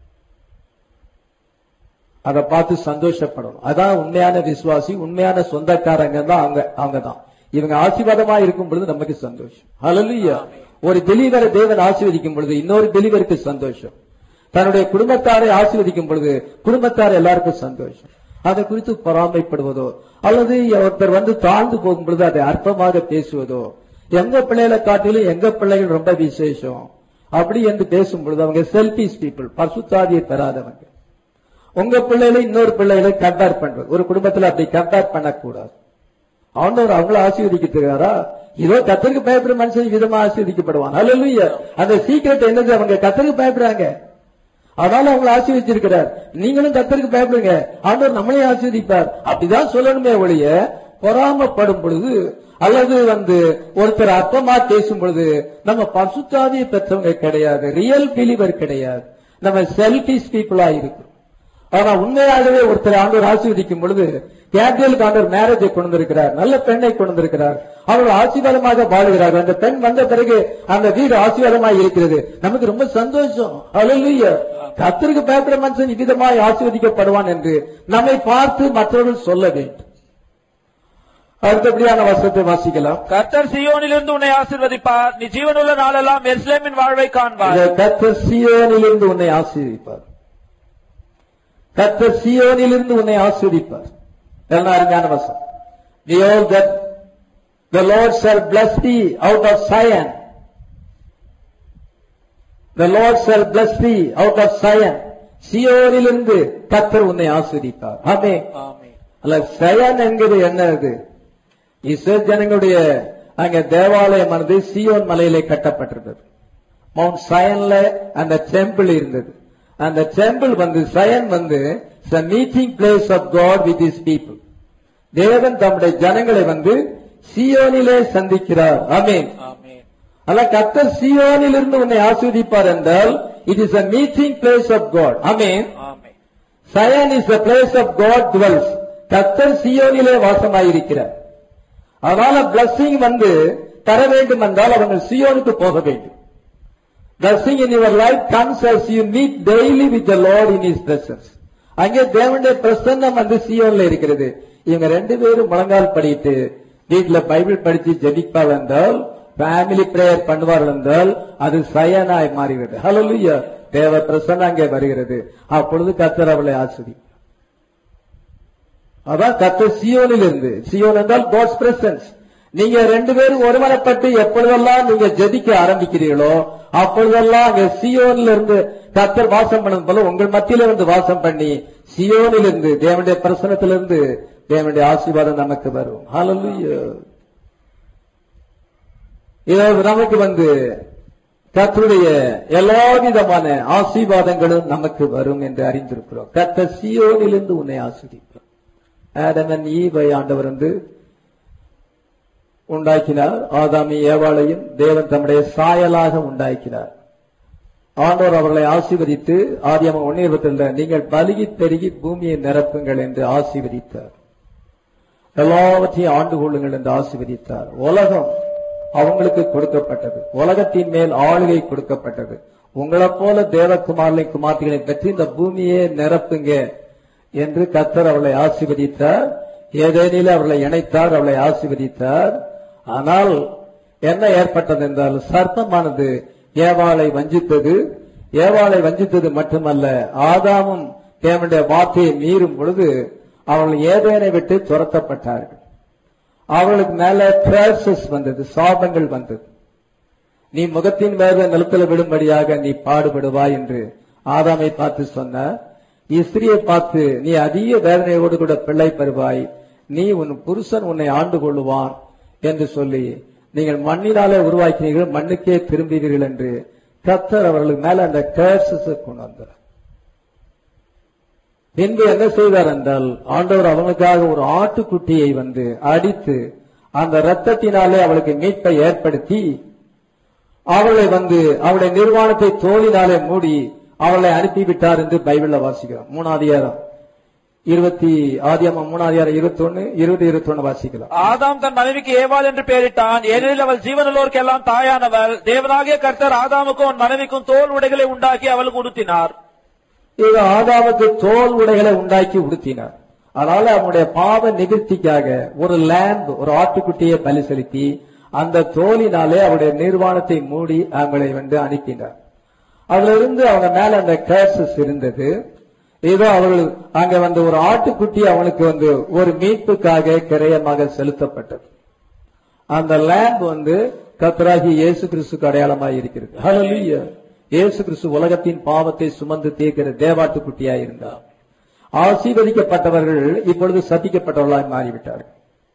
Speaker 1: அதை பார்த்து சந்தோஷப்படணும் அதான் உண்மையான விசுவாசி உண்மையான சொந்தக்காரங்க தான் அவங்க அவங்க தான் இவங்க ஆசீர்வாதமா இருக்கும் பொழுது நமக்கு சந்தோஷம் ஹalleluya ஒரு பெலிவரை தேவன் ஆசீர்வதிக்கும் பொழுது இன்னொரு பெலிவருக்கு சந்தோஷம் தன்னுடைய குடும்பத்தாரை ஆசீர்வதிக்கும் பொழுது குடும்பத்தார் எல்லாருக்கும் சந்தோஷம் அதை குறித்து பொறாமைப்படுவதோ அல்லது ஒருத்தர் வந்து தாழ்ந்து போகும் பொழுது அதை அற்பமாக பேசுவதோ எங்க பிள்ளைகளை காட்டிலும் எங்க பிள்ளைகள் ரொம்ப விசேஷம் அப்படி என்று பேசும் பொழுது அவங்க செல்பிஸ் பீப்புள் பசுத்தாதியை பெறாதவங்க உங்க பிள்ளைகளை இன்னொரு பிள்ளைகளை கம்பேர் பண்றது ஒரு குடும்பத்துல அப்படி கம்பேர் பண்ணக்கூடாது ஆண்டவர் அவங்கள ஆசீர்வதிக்கிறாரா இதோ கத்தருக்கு பயப்படுற மனுஷன் விதமா ஆசீர்வதிக்கப்படுவான் அல்ல அந்த சீக்கிரட் என்னது அவங்க கத்தருக்கு பயப்படுறாங்க அதனால அவங்களை ஆசீர்வதிச்சிருக்கிறார் நீங்களும் கத்தருக்கு பயப்படுங்க ஆண்டவர் நம்மளையும் ஆசீர்வதிப்பார் அப்படிதான் சொல்லணுமே ஒழிய பொறாமப்படும் பொழுது அல்லது வந்து ஒருத்தர் அற்பமா பேசும் பொழுது நம்ம பசுத்தாதியை பெற்றவங்க கிடையாது ரியல் பிலிவர் கிடையாது நம்ம செல்பிஷ் பீப்புளா இருக்கிறோம் ஆனா உண்மையாகவே ஒருத்தர் ஆண்டவர் ஆசீர்வதிக்கும் பொழுது கேப்ரியலுக்கு ஆண்டவர் மேரேஜை கொண்டு வந்திருக்கிறார் நல்ல பெண்ணை கொண்டு வந்திருக்கிறார் அவர்கள் ஆசீர்வாதமாக வாழுகிறார்கள் அந்த பெண் வந்த பிறகு அந்த வீடு ஆசீர்வாதமாக இருக்கிறது நமக்கு ரொம்ப சந்தோஷம் அல்ல கத்திற்கு பயப்பட மனுஷன் இவ்விதமாய் ஆசீர்வதிக்கப்படுவான் என்று நம்மை பார்த்து மற்றவர்கள் சொல்ல வேண்டும் அடுத்தபடியான வசனத்தை வாசிக்கலாம்
Speaker 2: கர்த்தர் சியோனிலிருந்து உன்னை ஆசீர்வதிப்பார் நீ ஜீவனுள்ள நாளெல்லாம் எருசலேமின் வாழ்வை காண்பார்
Speaker 1: இதை கர்த்தர் சீயோனிலிருந்து உன்னை ஆசீர்வதிப்பார் கர்த்தர் சீயோனிலிருந்து உன்னை ஆசீர்வதிப்பார் எல்லாம் அருமையான வசனம் Behold that the Lord shall bless thee out of Zion. The Lord shall bless thee out of Zion. சியோனிலிருந்து கர்த்தர் உன்னை ஆசீர்வதிப்பார் ஆமே
Speaker 2: ஆமென்.
Speaker 1: அல்ல சயன் என்கிறது என்ன அது இஸ்ரேல் ஜனங்களுடைய அங்க தேவாலயமானது சியோன் மலையிலே கட்டப்பட்டிருந்தது மவுண்ட் சயன்ல அந்த டெம்பிள் இருந்தது அந்த டெம்பிள் வந்து சயன் வந்து meeting place of God with his people தேவன் தம்முடைய ஜனங்களை வந்து சியோனிலே சந்திக்கிறார் ஆமென்
Speaker 2: ஆமென்.
Speaker 1: அல்ல கர்த்தர் சியோனிலிருந்து உன்னை ஆஸ்வதிப்பார் என்றால் it is a meeting place of God ஆமென்
Speaker 2: ஆமென்.
Speaker 1: Zion is a place of God dwells கர்த்தர் சியோனிலே வாசமாயிருக்கிறார் அதனால blessing வந்து தர வேண்டும் என்றால் அவர்கள் சியோனுக்கு போக வேண்டும் blessing in your life comes as you meet daily with the Lord in his presence அங்கே தேவனுடைய பிரசன்னம் வந்து சியோன்ல இருக்கிறது இவங்க ரெண்டு பேரும் முழங்கால் படிட்டு வீட்டுல பைபிள் படிச்சு ஜெபிப்பாள் என்றால் ஃபேமிலி பிரேயர் பண்ணுவார்கள் என்றால் அது சயனாய் மாறுகிறது ஹalleluya தேவ பிரசன்னம் அங்கே வருகிறது அப்பொழுது கர்த்தர் அவளை ஆசிரியர் அதான் கர்த்தர் சியோனில் இருந்து சியோன் என்றால் காட்ஸ் பிரசன்ஸ் நீங்க ரெண்டு பேரும் ஒருமனப்பட்டு எப்பொழுதெல்லாம் நீங்க ஜெபிக்க ஆரம்பிக்கிறீர்களோ அப்பொழுதெல்லாம் அங்க சியோனில் இருந்து கர்த்தர் வாசம் பண்ணது போல உங்கள் மத்தியில வந்து வாசம் பண்ணி சியோனில் இருந்து தேவனுடைய பிரசனத்திலிருந்து தேவனுடைய ஆசீர்வாதம் நமக்கு வரும் ஹalleluya இதோ நமக்கு வந்து கர்த்தருடைய எல்லா விதமான ஆசீர்வாதங்களும் நமக்கு வரும் என்று அறிந்திருக்கிறோம் கர்த்தர் சியோனிலிருந்து உன்னை ஆசீர்வதிப்பார் ஆடமன் ஈவை ஆண்டவர் வந்து உண்டாக்கினார் ஆதாமி ஏவாளையும் தேவன் தம்முடைய சாயலாக உண்டாக்கினார் ஆண்டவர் அவர்களை ஆசீர்வதித்து ஆதியாம ஒன்னிருபத்தில் நீங்கள் பலுகி பெருகி பூமியை நிரப்புங்கள் என்று ஆசீர்வதித்தார் எல்லாவற்றையும் ஆண்டு கொள்ளுங்கள் என்று ஆசீர்வதித்தார் உலகம் அவங்களுக்கு கொடுக்கப்பட்டது உலகத்தின் மேல் ஆளுகை கொடுக்கப்பட்டது உங்களைப் போல தேவகுமாரனை குமார்த்திகளை பற்றி இந்த பூமியே நிரப்புங்க என்று கத்தர் அவளை ஆசீர்வதித்தார் ஏதேனில் அவளை இணைத்தார் அவளை ஆசீர்வதித்தார் ஆனால் என்ன ஏற்பட்டது என்றால் சர்ப்பமானது ஏவாளை வஞ்சித்தது ஏவாளை வஞ்சித்தது மட்டுமல்ல ஆதாமும் தேவனுடைய வார்த்தையை மீறும் பொழுது அவர்கள் ஏதேனை விட்டு துரத்தப்பட்டார்கள் அவர்களுக்கு மேல கிராசஸ் வந்தது சாபங்கள் வந்தது நீ முகத்தின் மேல நிலத்தில் விடும்படியாக நீ பாடுபடுவாய் என்று ஆதாமை பார்த்து சொன்னார் இஸ்திரியை பார்த்து நீ அதிக வேதனையோடு கூட பிள்ளை பெறுவாய் நீ உன் புருஷன் உன்னை ஆண்டு கொள்ளுவான் என்று சொல்லி நீங்கள் மண்ணினாலே உருவாக்கினீர்கள் மண்ணுக்கே திரும்புவீர்கள் என்று கத்தர் அவர்களுக்கு மேல அந்த கேர்சஸ் கொண்டு வந்தார் பின்பு என்ன செய்தார் என்றால் ஆண்டவர் அவனுக்காக ஒரு ஆட்டுக்குட்டியை வந்து அடித்து அந்த ரத்தத்தினாலே அவளுக்கு மீட்பை ஏற்படுத்தி அவளை வந்து அவளுடைய நிர்வாணத்தை தோளினாலே மூடி அவளை அனுப்பிவிட்டார் என்று பைபிள்ல வாசிக்கிறோம் மூணாதிகாரம் இருபத்தி ஆதியாமம் மூணாதிகாரம் இருபத்தி ஒன்னு இருபது இருபத்தி ஒன்னு வாசிக்கலாம்
Speaker 2: ஆதாம் தன் மனைவிக்கு ஏவாள் என்று பெயரிட்டான் ஏனெனில் அவள் ஜீவனுள்ளோருக்கெல்லாம் தாயானவள் தேவனாகிய கர்த்தர் ஆதாமுக்கும் அவன் மனைவிக்கும் தோல் உடைகளை உண்டாக்கி அவளுக்கு உடுத்தினார்
Speaker 1: இது ஆதாமுக்கு தோல் உடைகளை உண்டாக்கி உடுத்தினார் அதனால அவனுடைய பாவ நிவர்த்திக்காக ஒரு லேம்ப் ஒரு ஆட்டுக்குட்டியை பலி செலுத்தி அந்த தோலினாலே அவருடைய நிர்வாணத்தை மூடி அவங்களை வந்து அனுப்பினார் அதுல இருந்து அவங்க மேல அந்த கேசஸ் இருந்தது ஏதோ அவர்கள் அங்க வந்து ஒரு ஆட்டுக்குட்டி அவனுக்கு வந்து ஒரு மீட்புக்காக கிரயமாக செலுத்தப்பட்டது அந்த லேம்ப் வந்து கத்தராகி இயேசு கிறிஸ்துக்கு அடையாளமாய் இருக்கிறது ஹalleluya இயேசு கிறிஸ்து உலகத்தின் பாவத்தை சுமந்து தீர்க்கிற தேவாட்டுக்குட்டியாய் இருந்தார் ஆசீர்வதிக்கப்பட்டவர்கள் இப்பொழுது சபிக்கப்பட்டவர்களாய் மாறிவிட்டார்கள்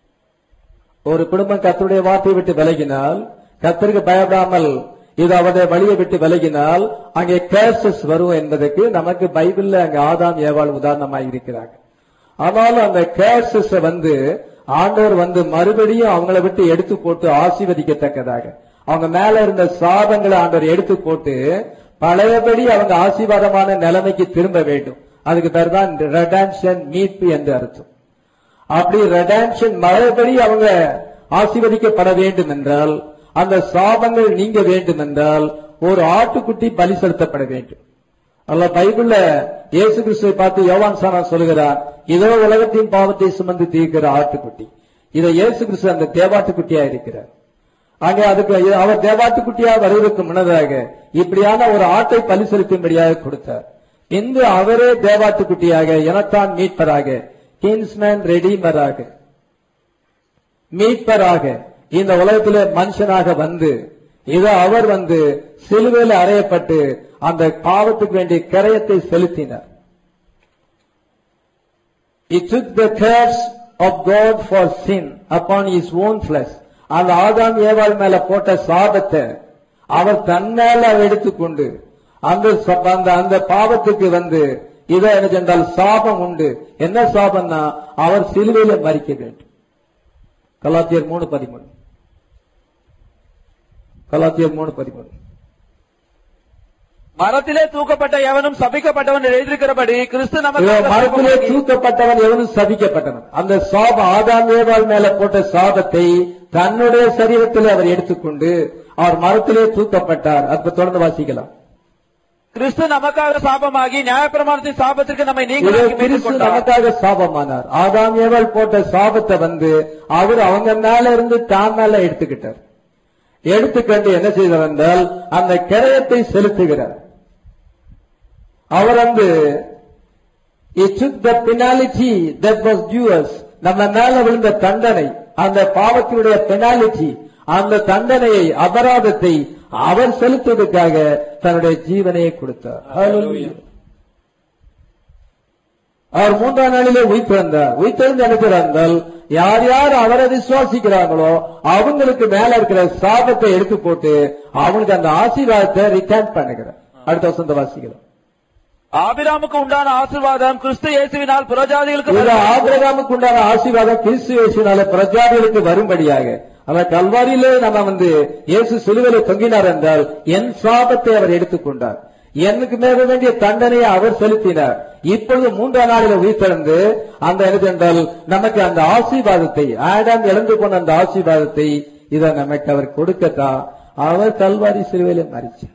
Speaker 1: ஒரு குடும்பம் கத்தருடைய வார்த்தையை விட்டு விலகினால் கத்தருக்கு பயப்படாமல் இது அவருடைய வழியை விட்டு விலகினால் அங்கே கேசஸ் வரும் என்பதற்கு நமக்கு பைபிள்ல அங்க ஆதாம் ஏவாள் உதாரணமாய் இருக்கிறாங்க ஆனாலும் அந்த கேசஸ் வந்து ஆண்டவர் வந்து மறுபடியும் அவங்கள விட்டு எடுத்து போட்டு ஆசீர்வதிக்கத்தக்கதாக அவங்க மேல இருந்த சாபங்களை ஆண்டவர் எடுத்து போட்டு பழையபடி அவங்க ஆசீர்வாதமான நிலைமைக்கு திரும்ப வேண்டும் அதுக்கு பேர் தான் ரெடான்ஷன் மீட்பு என்று அர்த்தம் அப்படி ரெடான்ஷன் மறுபடி அவங்க ஆசீர்வதிக்கப்பட வேண்டும் என்றால் அந்த சாபங்கள் நீங்க வேண்டும் என்றால் ஒரு ஆட்டுக்குட்டி பலி செலுத்தப்பட வேண்டும் அல்ல பைபிள்ல இயேசு கிறிஸ்துவை பார்த்து யோவான் சானா சொல்லுகிறார் இதோ உலகத்தின் பாவத்தை சுமந்து தீர்க்கிற ஆட்டுக்குட்டி இதை இயேசு கிறிஸ்து அந்த தேவாட்டுக்குட்டியா இருக்கிறார் அங்கே அதுக்கு அவர் தேவாட்டுக்குட்டியா வருவதற்கு முன்னதாக இப்படியான ஒரு ஆட்டை பலி செலுத்தும்படியாக கொடுத்தார் இன்று அவரே தேவாட்டுக்குட்டியாக எனத்தான் மீட்பராக கிங்ஸ்மேன் ரெடீமராக மீட்பராக இந்த உலகத்திலே மனுஷனாக வந்து இதோ அவர் வந்து சிலுவையில் அறையப்பட்டு அந்த பாவத்துக்கு வேண்டிய கரையத்தை செலுத்தினார் He took the curse of God for sin upon his own flesh. அந்த ஆதாம் ஏவாள் மேல போட்ட சாபத்தை அவர் தன்மேல எடுத்துக்கொண்டு அந்த ச- அந்த அந்த பாவத்துக்கு வந்து இதை என்ன சென்றால் சாபம் உண்டு என்ன சாபம்னா அவர் சிலுவையில மறிக்க வேண்டும் கலாத்தியர் மூணு பதிமூணு கலாத்தியர் மூணு பதிமூணு
Speaker 2: மரத்திலே தூக்கப்பட்ட எவனும் சபிக்கப்பட்டவன் எழுதியிருக்கிறபடி கிறிஸ்து
Speaker 1: இதோ
Speaker 2: நமக்கு
Speaker 1: மரத்திலே தூக்கப்பட்டவன் எவனும் சபிக்கப்பட்டவன் அந்த சாபம் ஆதாம் ஏவாள் மேல போட்ட சாபத்தை தன்னுடைய சரீரத்தில் அவர் எடுத்துக்கொண்டு அவர் மரத்திலே தூக்கப்பட்டார் அப்ப தொடர்ந்து வாசிக்கலாம்
Speaker 2: கிறிஸ்து நமக்காக சாபமாகி நியாயப்பிரமாணத்தின் சாபத்திற்கு நம்மை
Speaker 1: இதோ
Speaker 2: நீங்களாக்கி மீட்டுக்
Speaker 1: கிறிஸ்து
Speaker 2: கொண்டார்
Speaker 1: நமக்காக சாபமானார் ஆதாம் ஏவாள் போட்ட சாபத்தை வந்து அவர் அவங்க மேல இருந்து தான் மேல எடுத்துக்கிட்டார் எடுத்துக்கொண்டு என்ன செய்தார் என்றால் அந்த கிரயத்தை செலுத்துகிறார் அவர் வந்து He took the penalty that was due us. நம்ம மேல விழுந்த தண்டனை அந்த பாவத்தினுடைய பெனாலிட்டி அந்த தண்டனையை அபராதத்தை அவர் செலுத்துவதற்காக தன்னுடைய ஜீவனையை கொடுத்தார் Hallelujah. அவர் மூன்றாம் நாளிலே உயிர்த்தெழுந்தார் உயிர்த்தெழுந்து அனுப்பிறார்கள் யார் யார் அவரை விசுவாசிக்கிறாங்களோ அவங்களுக்கு மேல இருக்கிற சாபத்தை எடுத்து போட்டு அவங்களுக்கு அந்த ஆசீர்வாதத்தை ரிட்டர்ன் பண்ணுகிறார் அடுத்த வசந்த வாசிக்கலாம்
Speaker 2: ஆபிராமுக்கு உண்டான ஆசீர்வாதம் கிறிஸ்து இயேசுவினால் புறஜாதிகளுக்கு
Speaker 1: இது
Speaker 2: வரும்.
Speaker 1: ஆபிரகாமுக்கு உண்டான ஆசீர்வாதம் கிறிஸ்து இயேசுனால பிரஜாதிகளுக்கு வரும்படியாக அந்த கல்வாரியிலே நம்ம வந்து இயேசு சிலுவையில தொங்கினார் என்றால் என் சாபத்தை அவர் எடுத்துக்கொண்டார் எனக்கு மேல வேண்டிய தண்டனையை அவர் செலுத்தினார் இப்பொழுது மூன்றாம் நாளில் உயிர்த்தெழுந்து அந்த என்ன என்றால் நமக்கு அந்த ஆசீர்வாதத்தை ஆடாம் இழந்து போன அந்த ஆசீர்வாதத்தை இதை நமக்கு அவர் கொடுக்கத்தான் அவர் கல்வாரி சிலுவையில மறிச்சார்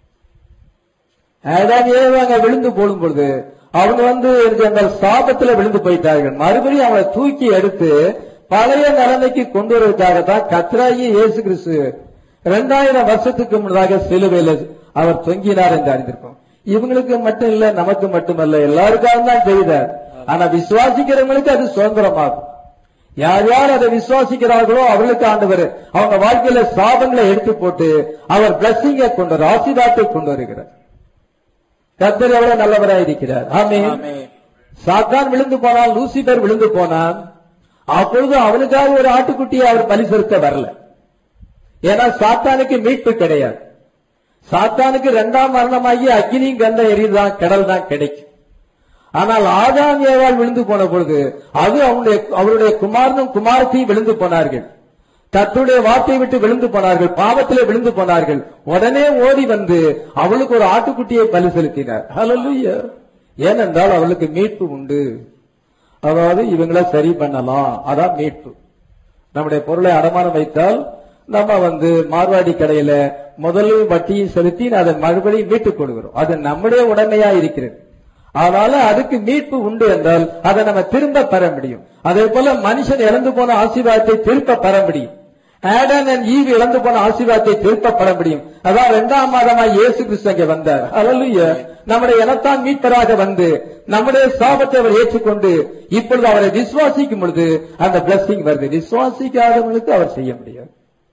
Speaker 1: ஆடாம் ஏவாங்க விழுந்து போடும் பொழுது அவங்க வந்து அந்த சாபத்துல விழுந்து போயிட்டார்கள் மறுபடியும் அவங்களை தூக்கி எடுத்து பழைய நிலைமைக்கு கொண்டு வருவதற்காகத்தான் கத்ராயி இயேசு கிறிஸ்து இரண்டாயிரம் வருஷத்துக்கு முன்னதாக சிலுவையில் அவர் தொங்கினார் என்று அறிந்திருக்கோம் இவங்களுக்கு மட்டும் இல்ல நமக்கு மட்டுமல்ல எல்லாருக்காக தான் செய்தார் ஆனா விசுவாசிக்கிறவங்களுக்கு அது சுதந்திரமாகும் யார் யார் அதை விசுவாசிக்கிறார்களோ அவர்களுக்கு ஆண்டவர் அவங்க வாழ்க்கையில சாபங்களை எடுத்து போட்டு அவர் பிளஸிங்கை கொண்டு வர ஆசீர்வாதத்தை கொண்டு வருகிறார் கர்த்தர் எவ்வளவு நல்லவராய் இருக்கிறார் ஆமென்
Speaker 2: ஆமென்.
Speaker 1: சாத்தான் விழுந்து போனான் லூசிபர் விழுந்து போனான் அப்பொழுது அவனுக்காக ஒரு ஆட்டுக்குட்டியை அவர் பலி செலுத்த வரல ஏன்னா சாத்தானுக்கு மீட்பு கிடையாது சாத்தானுக்கு இரண்டாம் மரணமாகி அக்னியும் கந்த எரிதான் கடல் தான் கிடைக்கும் ஆனால் ஆதாம் ஏவாள் விழுந்து போன பொழுது அது அவனுடைய அவருடைய குமாரனும் குமாரத்தையும் விழுந்து போனார்கள் கர்த்தருடைய வார்த்தையை விட்டு விழுந்து போனார்கள் பாவத்திலே விழுந்து போனார்கள் உடனே ஓடி வந்து அவளுக்கு ஒரு ஆட்டுக்குட்டியை பலி செலுத்தினார் ஹalleluya ஏனென்றால் அவளுக்கு மீட்பு உண்டு அதாவது இவங்கள சரி பண்ணலாம் அதான் மீட்பு நம்முடைய பொருளை அடமானம் வைத்தால் நம்ம வந்து மார்வாடி கடையில முதலும் வட்டியும் செலுத்தி அதை மறுபடியும் மீட்டுக் கொடுக்கிறோம் அது நம்முடைய உடமையா இருக்கிறது அதனால அதுக்கு மீட்பு உண்டு என்றால் அதை நம்ம திரும்ப பெற முடியும் அதே போல மனுஷன் இறந்து போன ஆசீர்வாதத்தை திரும்ப பெற முடியும் ஆடன் அண்ட் ஈவ் இழந்து போன ஆசீர்வாதத்தை திரும்ப பெற முடியும் அதான் இரண்டாம் மாதமா இயேசு கிறிஸ்து அங்கே வந்தார் அல்ல நம்முடைய இனத்தான் மீட்பராக வந்து நம்முடைய சாபத்தை அவர் ஏற்றுக்கொண்டு இப்பொழுது அவரை விசுவாசிக்கும் பொழுது அந்த பிளஸிங் வருது விசுவாசிக்காதவங்களுக்கு அவர் செய்ய முடியாது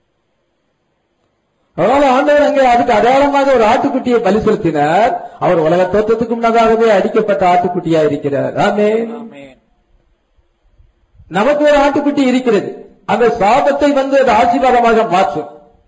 Speaker 1: அதனால ஆண்டவர் அங்கே அதுக்கு அடையாளமாக ஒரு ஆட்டுக்குட்டியை பலி செலுத்தினார் அவர் உலக தோற்றத்துக்கு முன்னதாகவே அடிக்கப்பட்ட ஆட்டுக்குட்டியா இருக்கிறார் ஆமென்
Speaker 2: ஆமென்.
Speaker 1: நமக்கு ஒரு ஆட்டுக்குட்டி இருக்கிறது அந்த சாபத்தை வந்து அது ஆசீர்வாதமாக மாற்றும்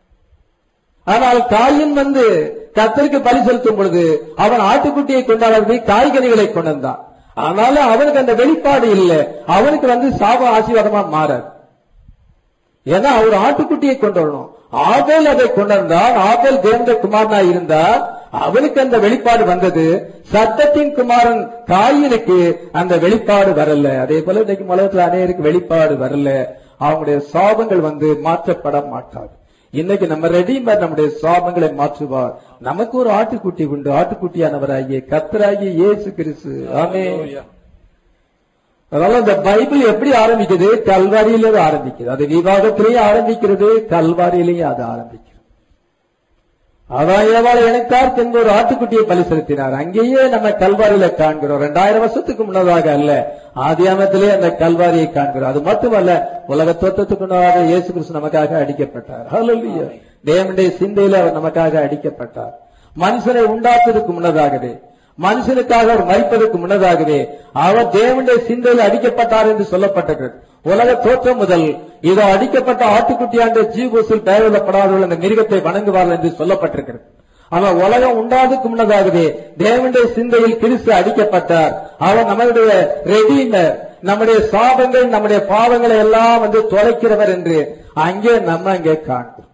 Speaker 1: ஆனால் காயின் வந்து கத்தருக்கு பலி செலுத்தும் பொழுது அவன் ஆட்டுக்குட்டியை கொண்டாடுறது காய்கறிகளை கொண்டு வந்தான் அதனால அவனுக்கு அந்த வெளிப்பாடு இல்லை அவனுக்கு வந்து சாபம் ஆசீர்வாதமா மாறாது ஏன்னா அவர் ஆட்டுக்குட்டியை கொண்டு வரணும் ஆபேல் அதை கொண்டு வந்தால் ஆபேல் தேவந்த குமாரனா இருந்தார் அவனுக்கு அந்த வெளிப்பாடு வந்தது சத்தத்தின் குமாரன் காயினுக்கு அந்த வெளிப்பாடு வரல அதே போல இன்னைக்கு உலகத்துல அநேகருக்கு வெளிப்பாடு வரல அவங்களுடைய சாபங்கள் வந்து மாற்றப்பட மாட்டாது இன்னைக்கு நம்ம ரெடிமேட் நம்முடைய சாபங்களை மாற்றுவார் நமக்கு ஒரு ஆட்டுக்குட்டி உண்டு ஆட்டுக்குட்டியானவராகிய கத்தராகிய இயேசு கிறிஸ்து ஆமென் அதனால இந்த பைபிள் எப்படி ஆரம்பிக்குது கல்வாரியில ஆரம்பிக்குது அது விவாதத்திலேயும் ஆரம்பிக்கிறது கல்வாரியிலையும் அது ஆரம்பிக்கிறது அதான் ஏவாள் இணைத்தார் என்பது ஒரு ஆட்டுக்குட்டியை பலி செலுத்தினார் அங்கேயே நம்ம கல்வாரியில காண்கிறோம் ரெண்டாயிரம் வருஷத்துக்கு முன்னதாக அல்ல ஆதியாமத்திலே அந்த கல்வாரியை காண்கிறோம் அது மட்டுமல்ல உலக தோற்றத்துக்கு முன்னதாக இயேசு கிறிஸ்து நமக்காக அடிக்கப்பட்டார் ஹalleluya தேவனுடைய சிந்தையில அவர் நமக்காக அடிக்கப்பட்டார் மனுஷனை உண்டாக்குவதற்கு முன்னதாகவே மனுஷனுக்காக அவர் மறிப்பதற்கு முன்னதாகவே அவர் தேவனுடைய சிந்தையில் அடிக்கப்பட்டார் என்று சொல்லப்பட்டிருக்கிறது உலக தோற்றம் முதல் இதோ அடிக்கப்பட்ட ஆட்டுக்குட்டியாண்டு ஜீவூசில் பெயரிடப்படாதவர்கள் அந்த மிருகத்தை வணங்குவார்கள் என்று சொல்லப்பட்டிருக்கிறது ஆனால் உலகம் உண்டாதுக்கு முன்னதாகவே தேவனுடைய சிந்தையில் கிறிஸ்து அடிக்கப்பட்டார் அவர் நம்மளுடைய ரெடீமர் நம்முடைய சாபங்கள் நம்முடைய பாவங்களை எல்லாம் வந்து தொலைக்கிறவர் என்று அங்கே நம்ம அங்கே காண்கிறோம்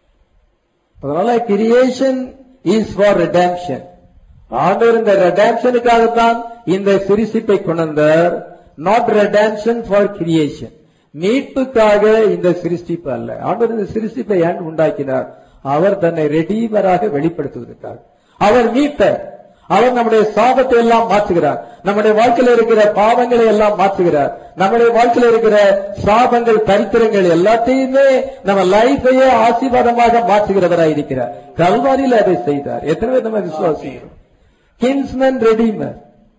Speaker 1: அதனால கிரியேஷன் இஸ் ஃபார் redemption ஆண்டவர் இந்த ரெடாம்ஷனுக்காகத்தான் இந்த சிரிசிப்பை கொண்டு வந்தார் நாட் ரெடாம்ஷன் ஃபார் கிரியேஷன் மீட்புக்காக இந்த சிருஷ்டிப்பு அல்ல ஆண்டவர் இந்த சிருஷ்டிப்பை ஏன் உண்டாக்கினார் அவர் தன்னை ரெடீமராக வெளிப்படுத்துவதற்காக அவர் மீட்பர் அவர் நம்முடைய சாபத்தை எல்லாம் மாற்றுகிறார் நம்முடைய வாழ்க்கையில் இருக்கிற பாவங்களை எல்லாம் மாற்றுகிறார் நம்முடைய வாழ்க்கையில் இருக்கிற சாபங்கள் தரித்திரங்கள் எல்லாத்தையுமே நம்ம லைஃபையே ஆசீர்வாதமாக மாற்றுகிறவராய் இருக்கிறார் கல்வாரியில் அதை செய்தார் எத்தனை பேர் நம்ம விசுவாசிக்கிறோம் கின்ஸ்மன் ரெடிமர்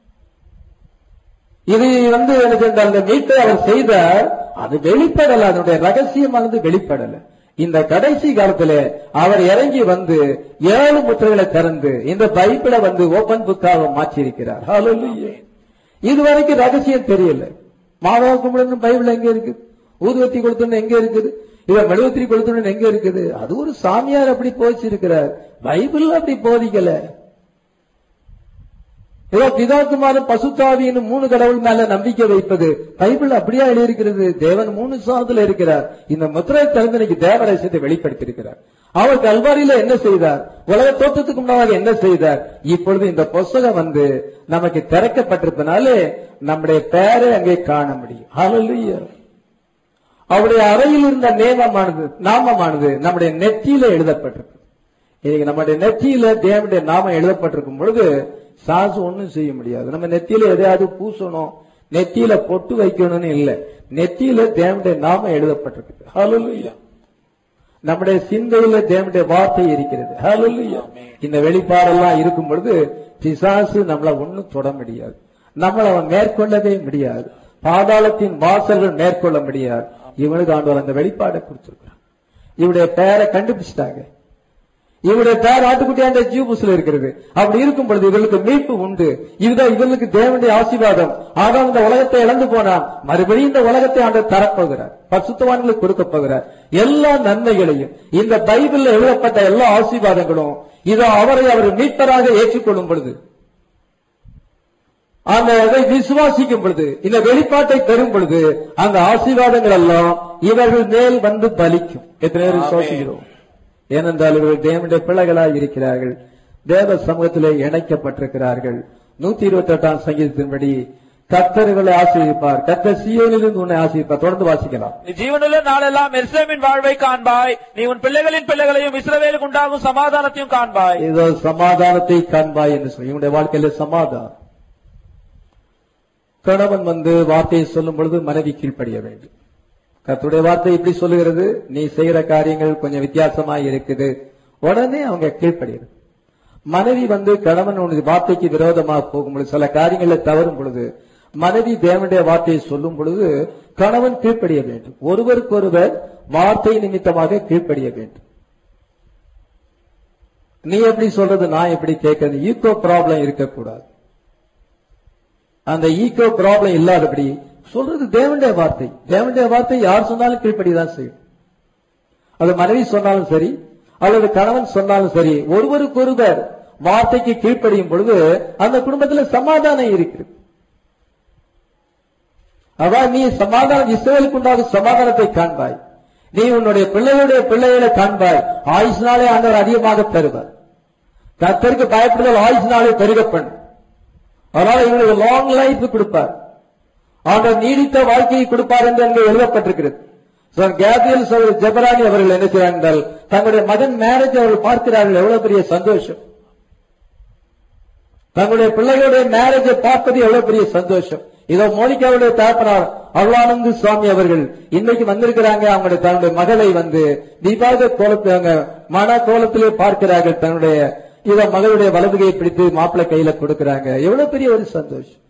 Speaker 1: இது வந்து எனக்கு இந்த அந்த மீட்பை அவர் செய்தார் அது வெளிப்படல அதனுடைய ரகசியமானது வெளிப்படல இந்த கடைசி காலத்துல அவர் இறங்கி வந்து ஏழு முத்திரைகளை திறந்து இந்த பைபிளை வந்து ஓபன் புக்காக மாற்றியிருக்கிறார் ஹalleluya. இதுவரைக்கும் ரகசியம் தெரியல மாதவ கும்பிடணும் பைபிள் எங்க இருக்குது ஊதுவத்தி கொடுத்தோன்னு எங்க இருக்குது இவ மெழுகுத்திரி கொடுத்தோன்னு எங்க இருக்குது அது ஒரு சாமியார் அப்படி போதிச்சிருக்கிறார் பைபிள் அப்படி போதிக்கல ஏதோ பிதாக்குமாரும் பசுத்தாவின்னு மூணு கடவுள் மேல நம்பிக்கை வைப்பது பைபிள் அப்படியா எழுதியிருக்கிறது தேவன் மூணு சாதத்துல இருக்கிறார் இந்த முத்திரை திறந்தனைக்கு தேவரசியத்தை வெளிப்படுத்தி இருக்கிறார் அவர் கல்வாரியில என்ன செய்தார் உலக தோற்றத்துக்கு முன்னதாக என்ன செய்தார் இப்பொழுது இந்த புஸ்தகம் வந்து நமக்கு திறக்கப்பட்டிருப்பனாலே நம்முடைய பெயரை அங்கே காண முடியும் ஹalleluya அவருடைய அறையில் இருந்த நேமமானது நாமமானது நம்முடைய நெற்றியில எழுதப்பட்டிருக்கு இன்னைக்கு நம்முடைய நெற்றியில தேவனுடைய நாமம் எழுதப்பட்டிருக்கும் பொழுது சாசு ஒண்ணும் செய்ய முடியாது நம்ம நெத்தியில எதையாவது பூசணும் நெத்தியில பொட்டு வைக்கணும்னு இல்ல நெத்தியில தேவனுடைய நாமம் எழுதப்பட்டிருக்கு ஹalleluya நம்முடைய சிந்தையில தேவனுடைய வார்த்தை இருக்கிறது ஹalleluya இந்த வெளிப்பாடெல்லாம் இருக்கும் பொழுது பிசாசு நம்மள ஒண்ணும் தொட முடியாது நம்மள அவன் மேற்கொள்ளவே முடியாது பாதாளத்தின் வாசல்கள் மேற்கொள்ள முடியாது இவனுக்கு ஆண்டவர் அந்த வெளிப்பாடை கொடுத்திருக்கிறான் இவருடைய பெயரை கண்டுபிடிச்சிட்டாங்க இவருடைய பெயர் ஆட்டுக்குட்டியாண்ட ஜீவபுஸ்ல இருக்கிறது அப்படி இருக்கும் பொழுது இவர்களுக்கு மீட்பு உண்டு இதுதான் இவர்களுக்கு தேவனுடைய ஆசீர்வாதம் ஆகாம் இந்த உலகத்தை இழந்து போனான் மறுபடியும் இந்த உலகத்தை ஆண்டவர் தரப்போகிறார் பசுத்தவான்களுக்கு கொடுக்க போகிறார் எல்லா நன்மைகளையும் இந்த பைபிள்ல எழுதப்பட்ட எல்லா ஆசீர்வாதங்களும் இதோ அவரை அவர் மீட்பராக ஏற்றுக்கொள்ளும் பொழுது அந்த இதை விசுவாசிக்கும் பொழுது இந்த வெளிப்பாட்டை பெறும் பொழுது அந்த ஆசீர்வாதங்கள் எல்லாம் இவர்கள் மேல் வந்து பலிக்கும் எத்தனை பேர் விசுவாசிக்கிறோம் ஏனென்றால் இவர்கள் தேவனுடைய பிள்ளைகளாய் இருக்கிறார்கள் தேவ சமூகத்திலே இணைக்கப்பட்டிருக்கிறார்கள் நூத்தி இருபத்தி எட்டாம் சங்கீதத்தின்படி கத்தர்களை ஆசீர்விப்பார் கத்தர் சியோனிலிருந்து உன்னை ஆசீர்விப்பார் தொடர்ந்து வாசிக்கலாம்
Speaker 2: நீ ஜீவனுள்ள நாளெல்லாம் எருசலேமின் வாழ்வை காண்பாய் நீ உன் பிள்ளைகளின் பிள்ளைகளையும் இஸ்ரவேலுக்கு உண்டாகும் சமாதானத்தையும் காண்பாய்
Speaker 1: இதோ சமாதானத்தை காண்பாய் என்று சொல்லி இவனுடைய வாழ்க்கையில சமாதானம் கணவன் வந்து வார்த்தையை சொல்லும் பொழுது மனைவி கீழ்ப்படிய வேண்டும் கர்த்தருடைய வார்த்தை இப்படி சொல்லுகிறது நீ செய்யற காரியங்கள் கொஞ்சம் வித்தியாசமா இருக்குது உடனே அவங்க கீழ்ப்படுகிறது மனைவி வந்து கணவன் உனது வார்த்தைக்கு விரோதமாக போகும் பொழுது சில காரியங்களை தவறும் பொழுது மனைவி தேவனுடைய வார்த்தையை சொல்லும் பொழுது கணவன் கீழ்ப்படிய வேண்டும் ஒருவருக்கொருவர் வார்த்தை நிமித்தமாக கீழ்ப்படிய வேண்டும் நீ எப்படி சொல்றது நான் எப்படி கேட்கறது ஈகோ ப்ராப்ளம் இருக்கக்கூடாது அந்த ஈகோ ப்ராப்ளம் இல்லாதபடி சொல்றது தேவனுடைய வார்த்தை தேவனுடைய வார்த்தை யார் சொன்னாலும் கீழ்ப்படிதான் செய்யும் அது மனைவி சொன்னாலும் சரி அல்லது கணவன் சொன்னாலும் சரி ஒருவருக்கொருவர் வார்த்தைக்கு கீழ்ப்படியும் பொழுது அந்த குடும்பத்துல சமாதானம் இருக்கிறது அதான் நீ சமாதானம் இஸ்ரேலுக்கு உண்டாகும் சமாதானத்தை காண்பாய் நீ உன்னுடைய பிள்ளைகளுடைய பிள்ளைகளை காண்பாய் ஆயுஷ்னாலே ஆண்டவர் அதிகமாக தருவார் கத்தருக்கு பயப்படுதல் ஆயுஷ்னாலே பெருக பண்ணும் அதனால இவங்களுக்கு லாங் லைஃப் கொடுப்பார் ஆண்டவர் நீடித்த வாழ்க்கையை கொடுப்பார் என்று அங்கே எழுதப்பட்டிருக்கிறது கேபியல் சோதர் ஜெபராணி அவர்கள் என்ன செய்கிறார்கள் தங்களுடைய மகன் மேரேஜ் அவர்கள் பார்க்கிறார்கள் எவ்வளவு பெரிய சந்தோஷம் தங்களுடைய பிள்ளைகளுடைய மேரேஜை பார்ப்பது எவ்வளவு பெரிய சந்தோஷம் இதோ மோனிகாவுடைய தகப்பனார் அருளானந்து சுவாமி அவர்கள் இன்னைக்கு வந்திருக்கிறாங்க அவங்களுடைய தன்னுடைய மகளை வந்து தீபாவளி கோலத்தை அவங்க மன கோலத்திலே பார்க்கிறார்கள் தன்னுடைய இத மகளுடைய வலதுகையை பிடித்து மாப்பிள்ளை கையில கொடுக்கிறாங்க எவ்வளவு பெரிய ஒரு சந்தோஷம்